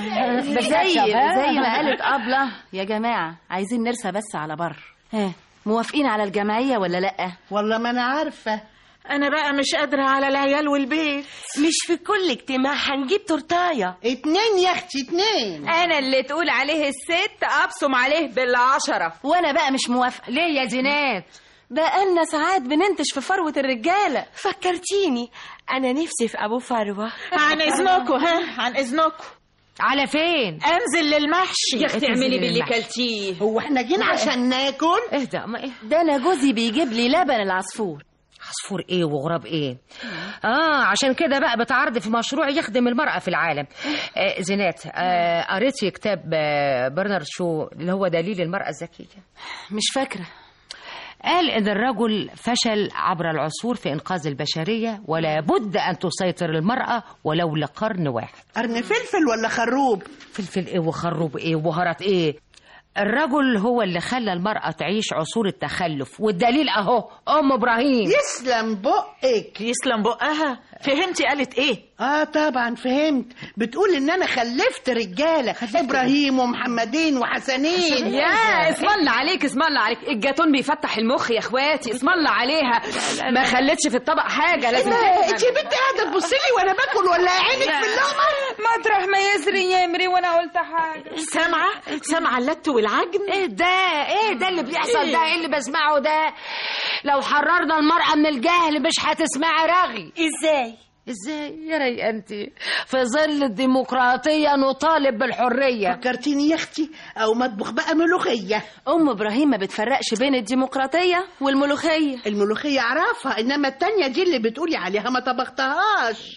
زي زي ما قالت أبلة يا جماعة عايزين نرسى بس على بر ها موافقين على الجمعية ولا لأ والله ما انا عارفه انا بقى مش قادرة على العيال والبيت مش في كل اجتماع هنجيب تورتايه اتنين يا اختي اتنين انا اللي تقول عليه الست ابصم عليه بالعشرة وأنا بقى مش موافقة ليه يا زينات بقالنا ساعات بننتش في فروة الرجالة فكرتيني انا نفسي في ابو فروه عن اذنكم ها عن اذنكم على فين انزل للمحشي يا اختي اعملي باللي كلتيه هو احنا جينا عشان ناكل اهدى ما ايه ده أنا جوزي بيجيب لي لبن العصفور عصفور ايه وغراب ايه اه عشان كده بقى بتعرض في مشروع يخدم المرأة في العالم آه زينات آه قريتي كتاب آه برنارد شو اللي هو دليل المرأة الذكية مش فاكرة قال ان الرجل فشل عبر العصور في انقاذ البشرية ولا بد ان تسيطر المرأة ولو لقرن واحد قرن فلفل ولا خروب فلفل ايه وخروب ايه وبهارات ايه الرجل هو اللي خلى المرأة تعيش عصور التخلف والدليل اهو ام ابراهيم يسلم بقك يسلم بقها فهمتي قالت ايه اه طبعا فهمت بتقول ان انا خلفت رجاله ابراهيم ومحمدين وحسنين يا اسم الله عليك اسم الله عليك الجاتون بيفتح المخ يا اخواتي اسم الله عليها ما خلتش في الطبق حاجه لازم انت بنت قاعده تبص لي وانا باكل ولا عينك في اللقمه مطرح ما يسري يمري وانا قلت حاجه سامعة سامعة اللت والعجن ايه ده ايه ده اللي بيحصل ده ايه اللي بسمعه ده لو حررنا المرأة من الجهل مش هتسمعي رغي ازاي ازاي يا ري انت في ظل الديمقراطية نطالب بالحرية فكرتيني يا اختي او مطبخ بقى ملوخيه أم إبراهيم ما بتفرقش بين الديمقراطية والملوخية الملوخيه اعرفها انما التانية دي اللي بتقولي عليها ما طبختهاش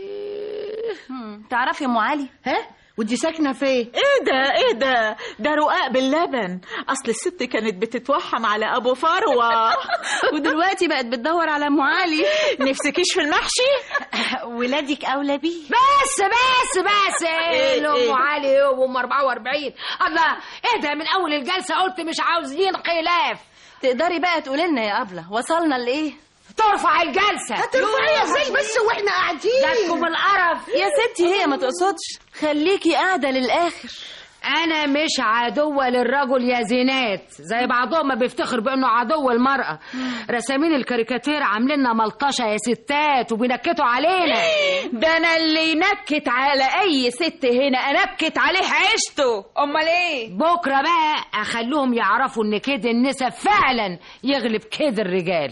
هم، تعرفي يا أم علي ها ودي ساكنه فين ايه ده ايه ده ده رقاق باللبن اصل الست كانت بتتوحم على ابو فروه ودلوقتي بقت بتدور على أم علي نفسكيش في المحشي ولادك اولى بيه بس بس بس إيه، ايه إيه؟ ام علي وام 44 الله ايه ده من اول الجلسة قلت مش عاوزين خلاف تقدري بقى تقولي لنا يا أبلة وصلنا لإيه ترفع الجلسة هترفعيها ازاي بس واحنا قاعدين جاتكم القرف يا ستي هي ما تقصدش خليكي قاعدة للآخر انا مش عدوة للرجل يا زينات زي بعضهم ما بيفتخر بانه عدو المرأة رسامين الكاريكاتير عاملين لنا ملطشة يا ستات وبينكتوا علينا ده انا اللي ينكت على اي ست هنا انكت عليه عيشته امال ايه بكرة بقى اخلوهم يعرفوا ان كيد النساء فعلا يغلب كيد الرجال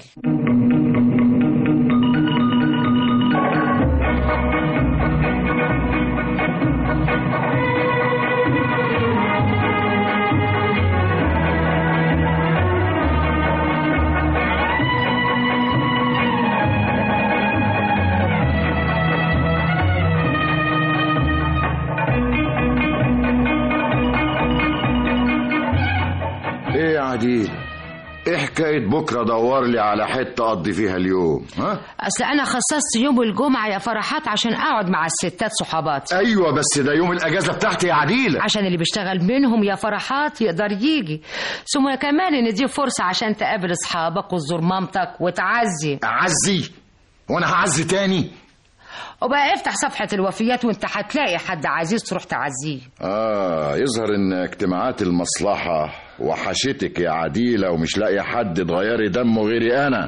ايه يا عديل ايه حكاية بكرة دور لي على حتة اقضي فيها اليوم ها اصل انا خصصت يوم الجمعة يا فرحات عشان اقعد مع الستات صحاباتي ايوه بس ده يوم الاجازة بتاعتي يا عديلة عشان اللي بيشتغل منهم يا فرحات يقدر يجي ثم كمان ان دي فرصة عشان تقابل اصحابك وتزور مامتك وتعزي اعزي وانا هعزي تاني وبقى افتح صفحة الوفيات وانت هتلاقي حد عزيز تروح تعزيه اه يظهر ان اجتماعات المصلحة وحشتك يا عديلة ومش لاقي حد تغيري دمه غيري انا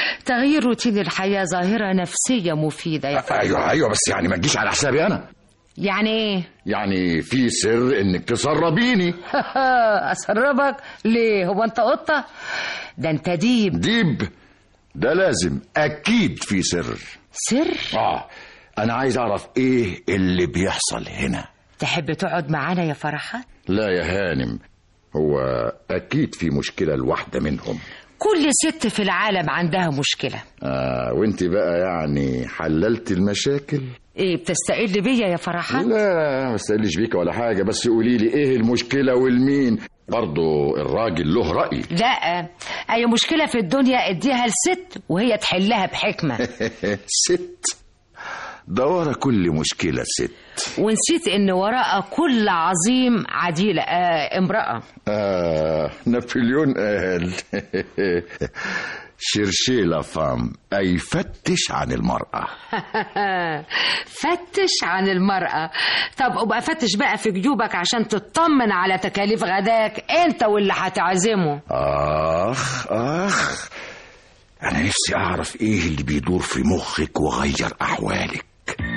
تغيير روتين الحياة ظاهرة نفسية مفيدة يا فرحات ايوه ايوه بس يعني ما تجيش على حسابي انا يعني ايه يعني في سر انك تسربيني اسربك ليه هو انت قطه ده انت ديب ديب ده لازم اكيد في سر سر اه انا عايز اعرف ايه اللي بيحصل هنا تحب تقعد معانا يا فرحات لا يا هانم هو اكيد في مشكله لواحده منهم كل ست في العالم عندها مشكله آه وانت بقى يعني حللت المشاكل ايه بتستقل بيا يا فرحات لا ما استقلش بيك ولا حاجه بس قولي لي ايه المشكله والمين برضه الراجل له راي لا اي مشكله في الدنيا اديها لست وهي تحلها بحكمه ست ده ورا كل مشكله ست ونسيت ان وراء كل عظيم عديله آه امراه آه نابليون قال شرشي لا فام أي فتش عن المرأة فتش عن المرأة طب ابقى فتش بقى في جيوبك عشان تطمن على تكاليف غداك انت واللي هتعزمه آخ آخ أنا نفسي أعرف إيه اللي بيدور في مخك وغير أحوالك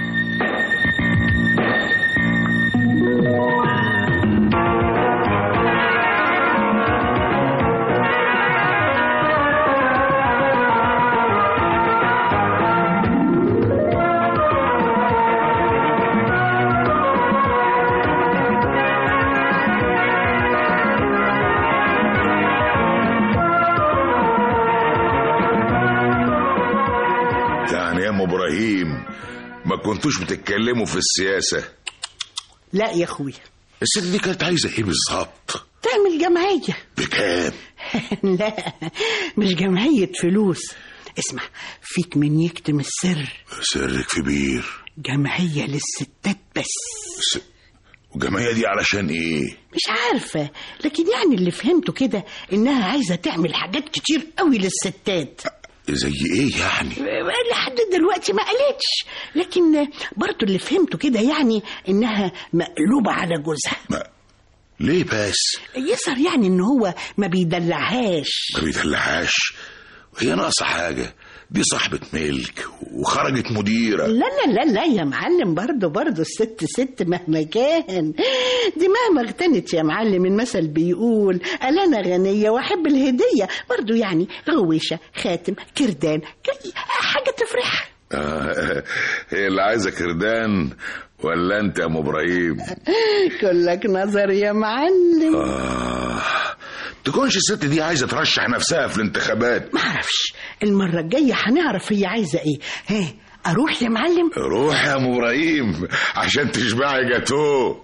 يعني يا ام ابراهيم ما كنتوش بتتكلموا في السياسه لا يا اخويا الست دي كانت عايزه ايه بالظبط تعمل جمعية بكام لا مش جمعية فلوس اسمع فيك من يكتم السر سرك في بير جمعية للستات بس س... والجمعيه دي علشان ايه مش عارفة لكن يعني اللي فهمته كده إنها عايزة تعمل حاجات كتير قوي للستات زي ايه يعني لحد دلوقتي ما قالتش لكن برضو اللي فهمته كده يعني إنها مقلوبة على جوزها ليه بس يظهر يعني إن هو ما بيدلعهاش ما بيدلعهاش هي ناقصه حاجه دي صاحبة ملك وخرجت مديرة لا لا لا لا يا معلم برضه برضه الست ست مهما كان دي مهما اغتنت يا معلم المثل بيقول ألا أنا غنية وأحب الهدية برضه يعني غويشة خاتم كردان ك- حاجة تفرحها آه هي اللي عايزة كردان ولا انت يا ام ابراهيم كلك نظر يا معلم آه تكونش الست دي عايزة ترشح نفسها في الانتخابات معرفش المرة الجاية هنعرف هي عايزة ايه ها أروح يا معلم روح يا ام ابراهيم عشان تشبعي جاتوه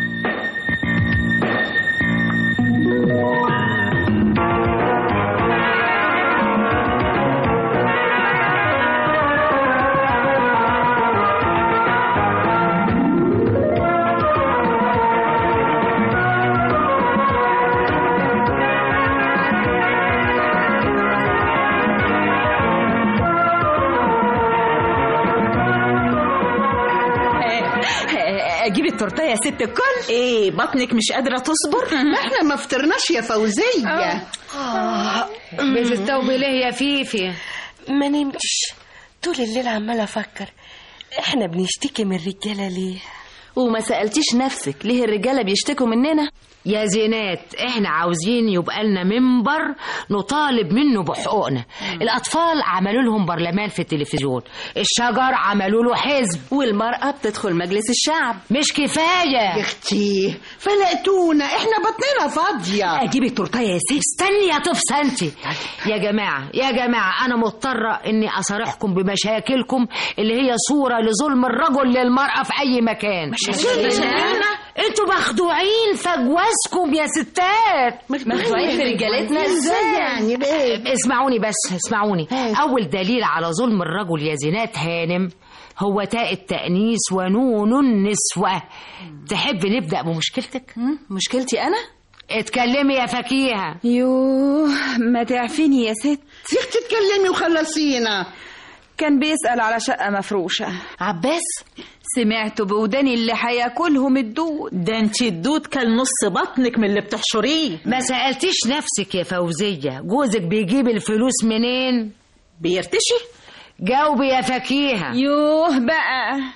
اجيب التورتيه يا ست الكل ايه بطنك مش قادره تصبر ما احنا ما فطرناش يا فوزية بتستوبي ليه يا فيفي ما نمتش طول الليل عمال افكر احنا بنشتكي من الرجاله ليه وما سألتيش نفسك ليه الرجالة بيشتكوا مننا يا زينات احنا عاوزين يبقى لنا منبر نطالب منه بحقوقنا الاطفال عملوا لهم برلمان في التلفزيون الشجر عملوا له حزب والمرأة بتدخل مجلس الشعب مش كفايه يا اختي فلقتونا احنا بطننا فاضية اجيب التورتيه يا ست استني يا طفسه انت يا جماعه يا جماعه انا مضطره اني اصارحكم بمشاكلكم اللي هي صوره لظلم الرجل للمراه في اي مكان انتوا مخدوعين في جوازكم يا ستات مخدوعين في رجالتنا ازاي يعني بيه اسمعوني بس اسمعوني اول دليل على ظلم الرجل يا زينات هانم هو تاء التأنيس ونون النسوة تحب نبدأ بمشكلتك؟ مشكلتي أنا؟ اتكلمي يا فكيهة يوه ما تعفيني يا ست يا اختي اتكلمي وخلصينا كان بيسأل على شقة مفروشة عباس سمعت بوداني اللي هياكلهم الدود ده انت الدود كان نص بطنك من اللي بتحشريه ما سألتيش نفسك يا فوزية جوزك بيجيب الفلوس منين؟ بيرتشي جاوبي يا فكيهة يوه بقى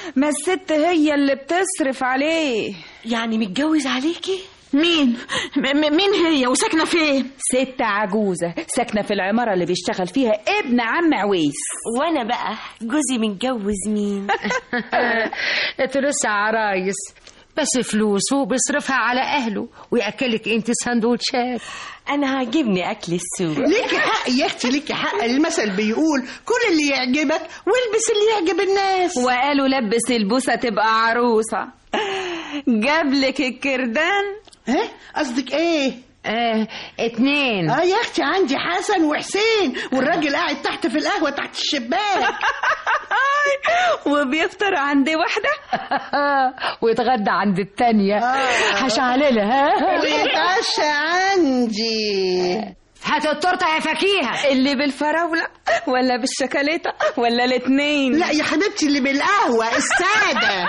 ما الست هي اللي بتصرف عليه يعني متجوز عليكي مين م- م- مين هي وساكنه فين ست عجوزه ساكنه في العماره اللي بيشتغل فيها ابن عم عويس وانا بقى جوزي متجوز مين انتوا لسه عرايس بس فلوسه بيصرفها على اهله وياكلك انت سندوتشات انا عاجبني اكل السوق ليكي حق يا اختي ليكي حق المثل بيقول كل اللي يعجبك والبس اللي يعجب الناس وقالوا لبس البوسه تبقى عروسه جابلك الكردان ها قصدك ايه اه اتنين اه يا اختي عندي حسن وحسين والراجل قاعد تحت في القهوه تحت الشباك وبيفطر عند واحده ويتغدى عند التانية هشعللها ها ويتعشى عندي هات التورته يا فكيهه اللي بالفراوله ولا بالشوكولاته ولا الاتنين لا يا حبيبتي اللي بالقهوه الساده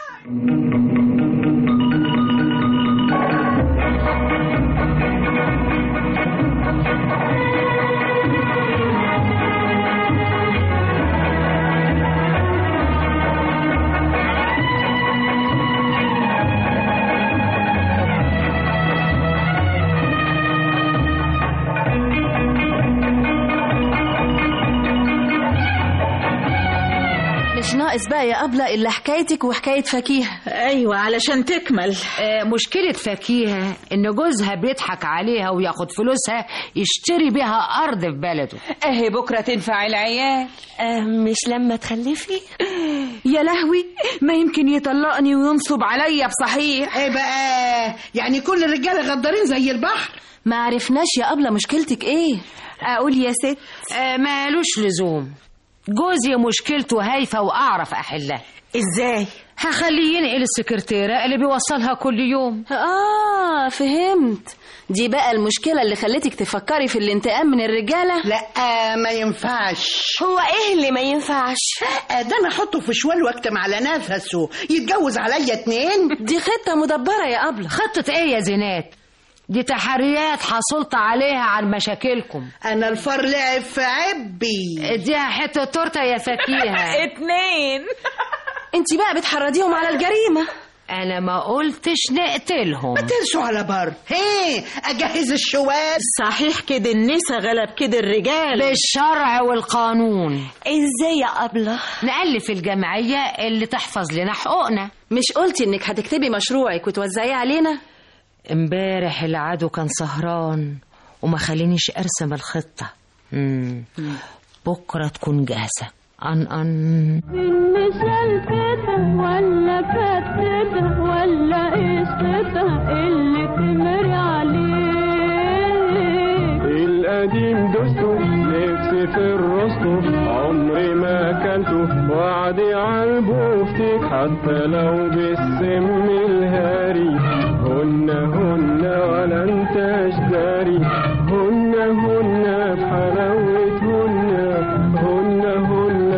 مش ناقص بقى يا أبلة إلا حكايتك وحكاية فكيهة ايوه علشان تكمل آه، مشكلة فكيهة إن جوزها بيضحك عليها وياخد فلوسها يشتري بيها أرض في بلده اهي بكره تنفع العيال آه مش لما تخلفي يا لهوي ما يمكن يطلقني وينصب عليا بصحيح ايه بقى يعني كل الرجاله غدارين زي البحر ما عرفناش يا أبلة مشكلتك إيه اقول يا ست آه، مالوش لزوم جوزي مشكلته هايفة وأعرف أحلها ازاي هخليه ينقل السكرتيرة اللي بيوصلها كل يوم آه فهمت دي بقى المشكلة اللي خلتك تفكري في الانتقام من الرجالة لا ما ينفعش هو ايه اللي ما ينفعش آه، ده انا احطه في شوال واكتم على نفسه يتجوز عليا اتنين دي خطة مدبرة يا أبلة خطة إيه يا زينات دي تحريات حصلت عليها عن مشاكلكم انا الفار لعب في عبي اديها حتة تورتة يا فكيهة اتنين انت بقى بتحرضيهم على الجريمة أنا ما قلتش نقتلهم ما تنسوا على بر هي اجهز الشوال صحيح كده النسا غلب كده الرجال بالشرع والقانون ازاي يا أبلة نألف الجمعية اللي تحفظ لنا حقوقنا مش قلتي انك هتكتبي مشروعك وتوزعيه علينا امبارح العدو كان سهران وما خلينيش ارسم الخطة مم. بكرة تكون جاهزة أن أن المثال كده ولا كتبه ولا قصتها اللي تمر عليه القديم دوسته نفسي في الرسته عمري ما اكلته وعدي عالبوفتك حتى لو بالسم الهاري هن هن ولا انت اشداري هن هن بحلاوتهن هن هن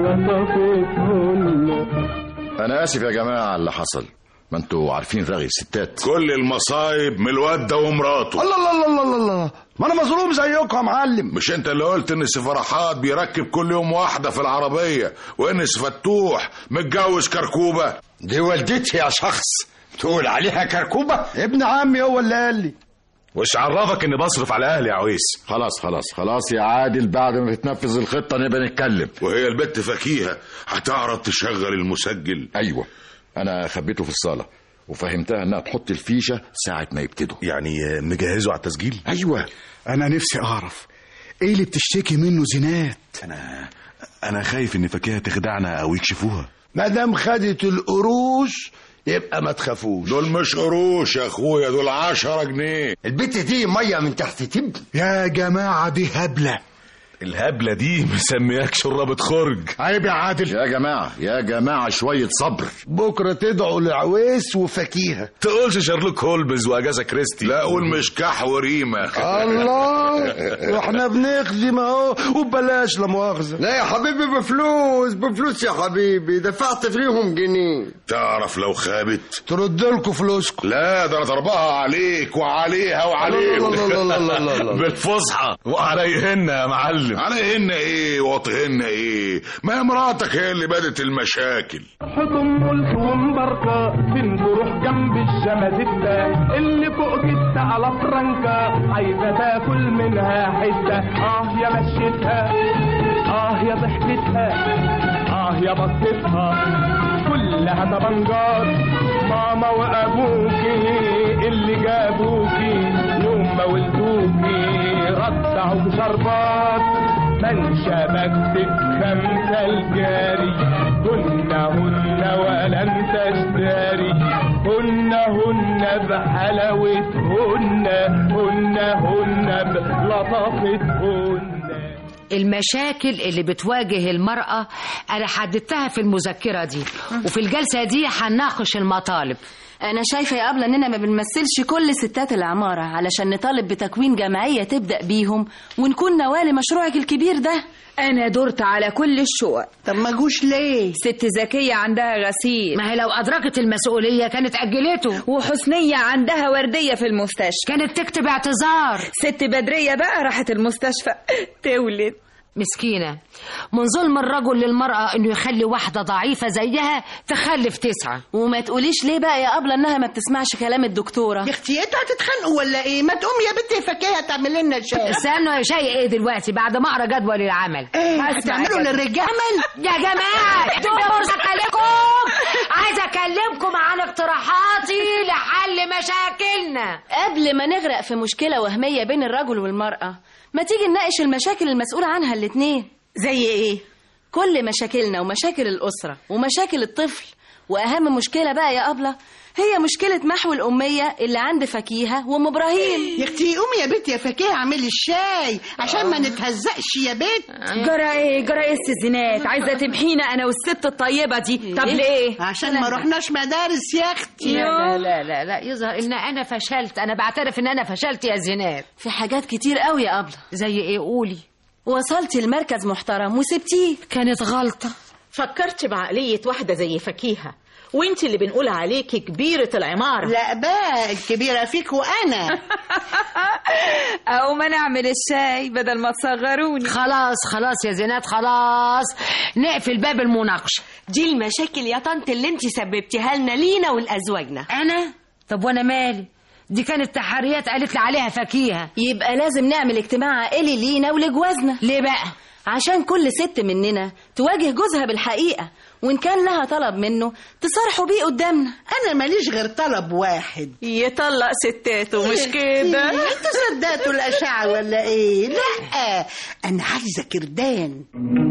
بلطفتهن أنا آسف يا جماعة على اللي حصل ما انتوا عارفين رغي الستات كل المصايب من الواد ده ومراته الله الله الله الله الله ما انا مظلوم زيكم يا معلم مش انت اللي قلت ان فرحات بيركب كل يوم واحده في العربيه وان فتوح متجوز كركوبه دي والدتي يا شخص تقول عليها كركوبة ابن عمي هو اللي قال لي وش عرفك اني بصرف على اهلي يا عويس خلاص خلاص خلاص يا عادل بعد ما تتنفذ الخطة نبقى نتكلم وهي البت فكيهه هتعرف تشغل المسجل أيوة أنا خبيته في الصالة وفهمتها إنها تحط الفيشة ساعة ما يبتدوا يعني مجهزه على التسجيل أيوة أنا نفسي أعرف إيه اللي بتشتكي منه زينات انا انا خايف ان فكيهه تخدعنا او يكشفوها ما دام خدت القروش يبقى ما تخافوش دول مش قروش يا اخويا دول عشرة جنيه البت دي ميه من تحت تب يا جماعة دي هبلة الهبله دي مسمياك شرابة خرج عيب يا عادل يا جماعة يا جماعة شوية صبر بكره تدعوا لعويس وفكيهه تقولش شارلوك هولمز واجازا كريستي لا قول مشكح وريمه الله واحنا بنخدم اهو وببلاش لا مؤاخذه لا يا حبيبي بفلوس بفلوس يا حبيبي دفعت فيهم جنيه تعرف لو خابت ترد لكم فلوسكم لا ده انا ضربها عليك وعليها وعليه لا لا لا لا لا لا لا. بالفصحى وعليهن يا معلم معلم عليهن ايه وطهن ايه ما هي مراتك هي اللي بدت المشاكل حضن ملثوم بركة تروح جنب الجمازتة اللي فوق كده على فرنكة عايزة تاكل منها حتة اه يا مشيتها اه يا ضحكتها اه يا بصتها كلها طبنجات ماما وابوكي اللي جابوكي يوم ما ولدوكي رضعوا شربات من شبكت خمسة الجاري هن هن ولن تشتري هن هن بحلاوتهن هن هن بلطافتهن المشاكل اللي بتواجه المرأة أنا حددتها في المذكرة دي وفي الجلسة دي هنناقش المطالب أنا شايفة يا أبلة إننا ما بنمثلش كل ستات العمارة علشان نطالب بتكوين جمعية تبدأ بيهم ونكون نواه لمشروعك الكبير ده انا دورت على كل الشقق طب ما جوش ليه ست زكية عندها غسيل ما هي لو أدركت المسؤولية كانت أجلته وحسنية عندها وردية في المستشفى كانت تكتب اعتذار ست بدرية بقى راحت المستشفى تولد مسكينة من ظلم الرجل للمرأة إنه يخلي واحدة ضعيفة زيها تخلف تسعة وما تقوليش ليه بقى يا أبلة إنها ما بتسمعش كلام الدكتورة يا اختي انتوا هتتخانقوا ولا ايه ما تقوم يا بنتي فكاهه تعمل لنا شاي استنوا يا شاي ايه دلوقتي بعد ما اقرا جدول العمل ايه هسمع هتعملوا جدول. للرجال يا جماعة ادوني فرصة أكلمكم عايزة أكلمكم عن اقتراحاتي لحل مشاكلنا قبل ما نغرق في مشكلة وهمية بين الرجل والمرأة ما تيجي نناقش المشاكل المسؤولة عنها الاتنين زي ايه كل مشاكلنا ومشاكل الأسرة ومشاكل الطفل وأهم مشكلة بقى يا أبلة هي مشكلة محو الأمية اللي عند فكيهة وأم إبراهيم يا اختي قومي يا بنتي يا فكاهه اعملي الشاي عشان ما نتهزقش يا بنت جرى ايه جرى ايه السزينات عايزة تمحينا انا والست الطيبة دي طب ليه عشان ما رحناش مدارس يا اختي لا لا لا لا يظهر ان انا فشلت انا بعترف ان انا فشلت يا زينات في حاجات كتير قوي يا أبلة زي ايه قولي وصلتي لمركز محترم وسبتيه كانت غلطة فكرت بعقلية واحدة زي فكيهة وانت اللي بنقول عليكي كبيرة العمارة لا بقى الكبيره فيك وانا او ما نعمل الشاي بدل ما تصغروني خلاص خلاص يا زينات خلاص نقفل باب المناقشة دي المشاكل يا طنط اللي انت سببتيها لنا لينا ولأزواجنا انا طب وانا مالي دي كانت تحريات قالت لي عليها فكيهة يبقى لازم نعمل اجتماع عائلي لينا ولجوازنا ليه بقى عشان كل ست مننا تواجه جوزها بالحقيقة وإن كان لها طلب منه تصارحوا بيه قدامنا انا ماليش غير طلب واحد يطلق ستاته مش كده انتوا صدقتوا الاشعه ولا ايه لا انا عايزه كردان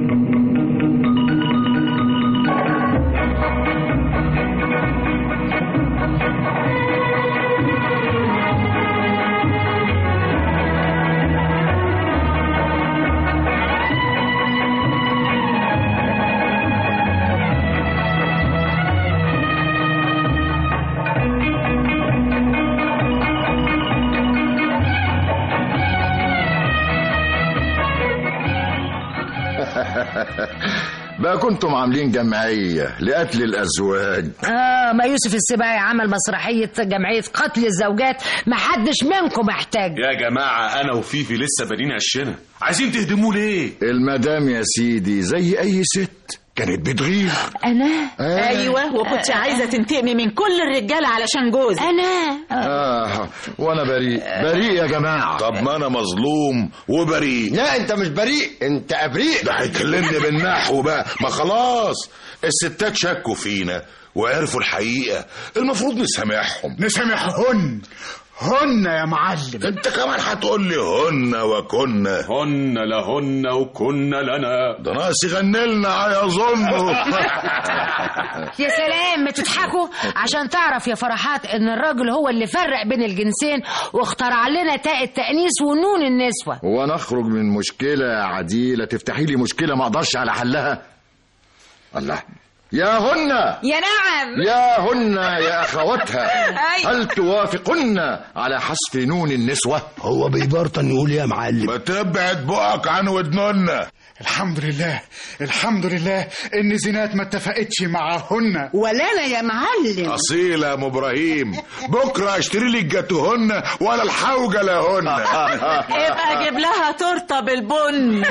بقى كنتم عاملين جمعية لقتل الأزواج اه ما يوسف السباعي عمل مسرحية جمعية قتل الزوجات ما حدش منكم احتاج يا جماعة أنا وفيفي لسه بانين عشنا عايزين تهدموه ليه؟ المدام يا سيدي زي أي ست كانت بتغير انا آه. ايوه وكنت عايزة تنتقمي من كل الرجالة علشان جوزك انا آه وأنا بريء بريء يا جماعة طب ما انا مظلوم وبريء لا انت مش بريء انت ابريء ده هيكلمني بالنحو بقى ما خلاص الستات شكوا فينا وعرفوا الحقيقة المفروض نسامحهم نسامحهن هن يا معلم انت كمان هتقول لي هن وكنا هن لهن وكن لنا ده ناقص يغني لنا يظنوا يا سلام ما تضحكوا عشان تعرف يا فرحات ان الراجل هو اللي فرق بين الجنسين واخترع لنا تاء التأنيس ونون النسوة وانا اخرج من مشكلة عديلة تفتحي لي مشكلة ما اقدرش على حلها الله يا هن يا نعم يا هن يا أخواتها أي. هل توافقن على حذف نون النسوة هو بيبرطن يقول يا معلم ما تبعد بقك عن ودننا الحمد لله الحمد لله ان زينات ما اتفقتش معهن ولا انا يا معلم أصيلة يا أم إبراهيم بكرة أشتري لك جاتوهن ولا الحوجة لهن ابقى جيب لها تورته بالبن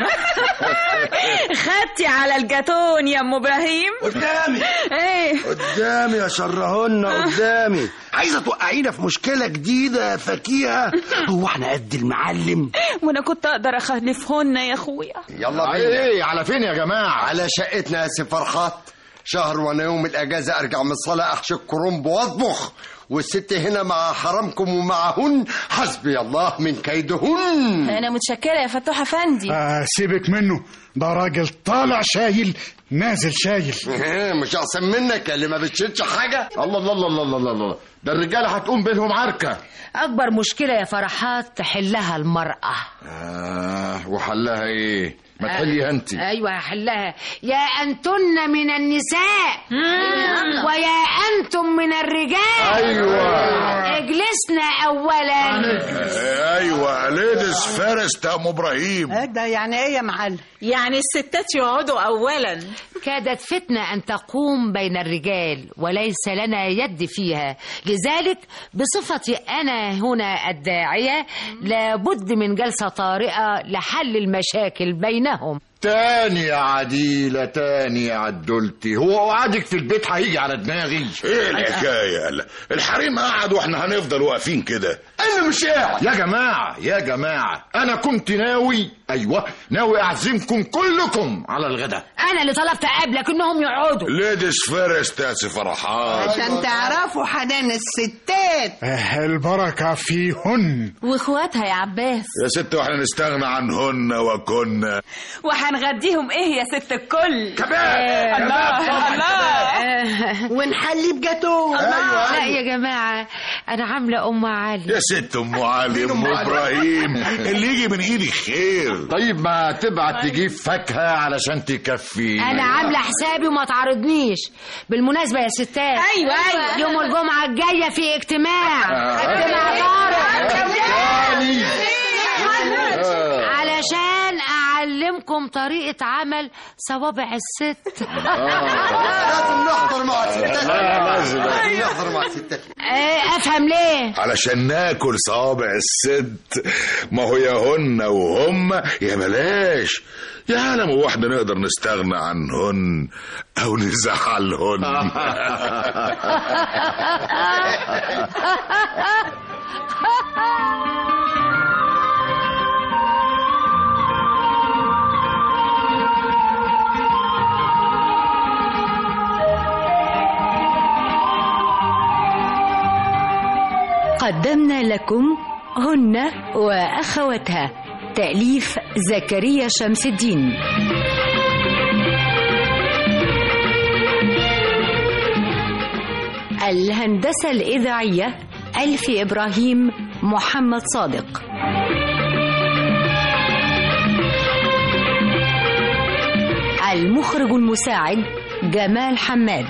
خدتي على الجاتون يا ام ابراهيم قدامي ايه قدامي يا شرهن قدامي عايزه توقعينا في مشكله جديده يا فكيهه هو احنا قد المعلم وانا كنت اقدر اخلفهن يا اخويا يلا على ايه على فين يا جماعة على شقتنا يا سي فرحات شهر وانا يوم الاجازه ارجع من الصلاه احشي الكرنب واطبخ والست هنا مع حرامكم ومعهن حسبي الله من كيدهن انا متشكره يا فتوح افندي آه سيبك منه ده راجل طالع شايل نازل شايل مش احسن منك اللي ما بتشيلش حاجه الله الله الله الله الله الله ده الرجالة هتقوم بينهم عركة أكبر مشكلة يا فرحات تحلها المرأة آه وحلها ايه ما تحليها انت أيوة هحلها يا أنتن من النساء ويا أنتم من الرجال أيوة. اجلسنا أولا أيوة ليديز فيرست يا أم إبراهيم آه، ده يعني ايه يا معلم يعني الستات يقعدوا اولا كادت فتنة أن تقوم بين الرجال وليس لنا يد فيها لذلك بصفتي أنا هنا الداعية لابد من جلسة طارئة لحل المشاكل بينهم تاني يا عديلة تاني يا عدولتي هو قعدك في البيت هيجي على دماغي ايه الحكايه هلا الحريم قعد واحنا هنفضل واقفين كده انا مش قاعد يا جماعة يا جماعة انا كنت ناوي ايوه ناوي اعزمكم كلكم على الغداء أنا اللي طلبت قبلك إنهم يقعدوا ليديز فيرست يا سي فرحات عشان تعرفوا حنان الستات آه البركة فيهن واخواتها يا عباس يا ست واحنا نستغنى عنهن وكنا وهنغديهم ايه يا ست الكل كباب الله الله ونحلي بجاتوه لا يا جماعة أنا عاملة أم علي يا ست ام علي ام ابراهيم اللي يجي من ايدي خير طيب ما تبعت تجيب فاكهة علشان تكفي أنا عاملة حسابي وما تعرضنيش بالمناسبة يا ستات أيوة، أيوة. يوم الجمعة الجاية في اجتماع اجتماع طارئ علشان أعلمكم طريقة عمل صوابع الست لازم نحضر مع الستات لازم. لازم نحضر مع الستات إيه، أفهم ليه علشان ناكل صوابع الست ما هو يا هن وهم يا بلاش يا عالم هو احنا نقدر نستغنى عنهن او نزعلهن قدمنا لكم هن وأخواتها تأليف زكريا شمس الدين الهندسة الإذاعية ألفي إبراهيم محمد صادق المخرج المساعد جمال حماد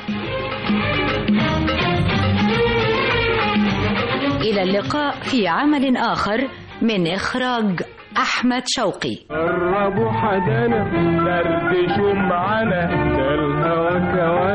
إلى اللقاء في عمل آخر من إخراج أحمد شوقي قربوا حدانا دردشوا معانا ده الهوى كوانا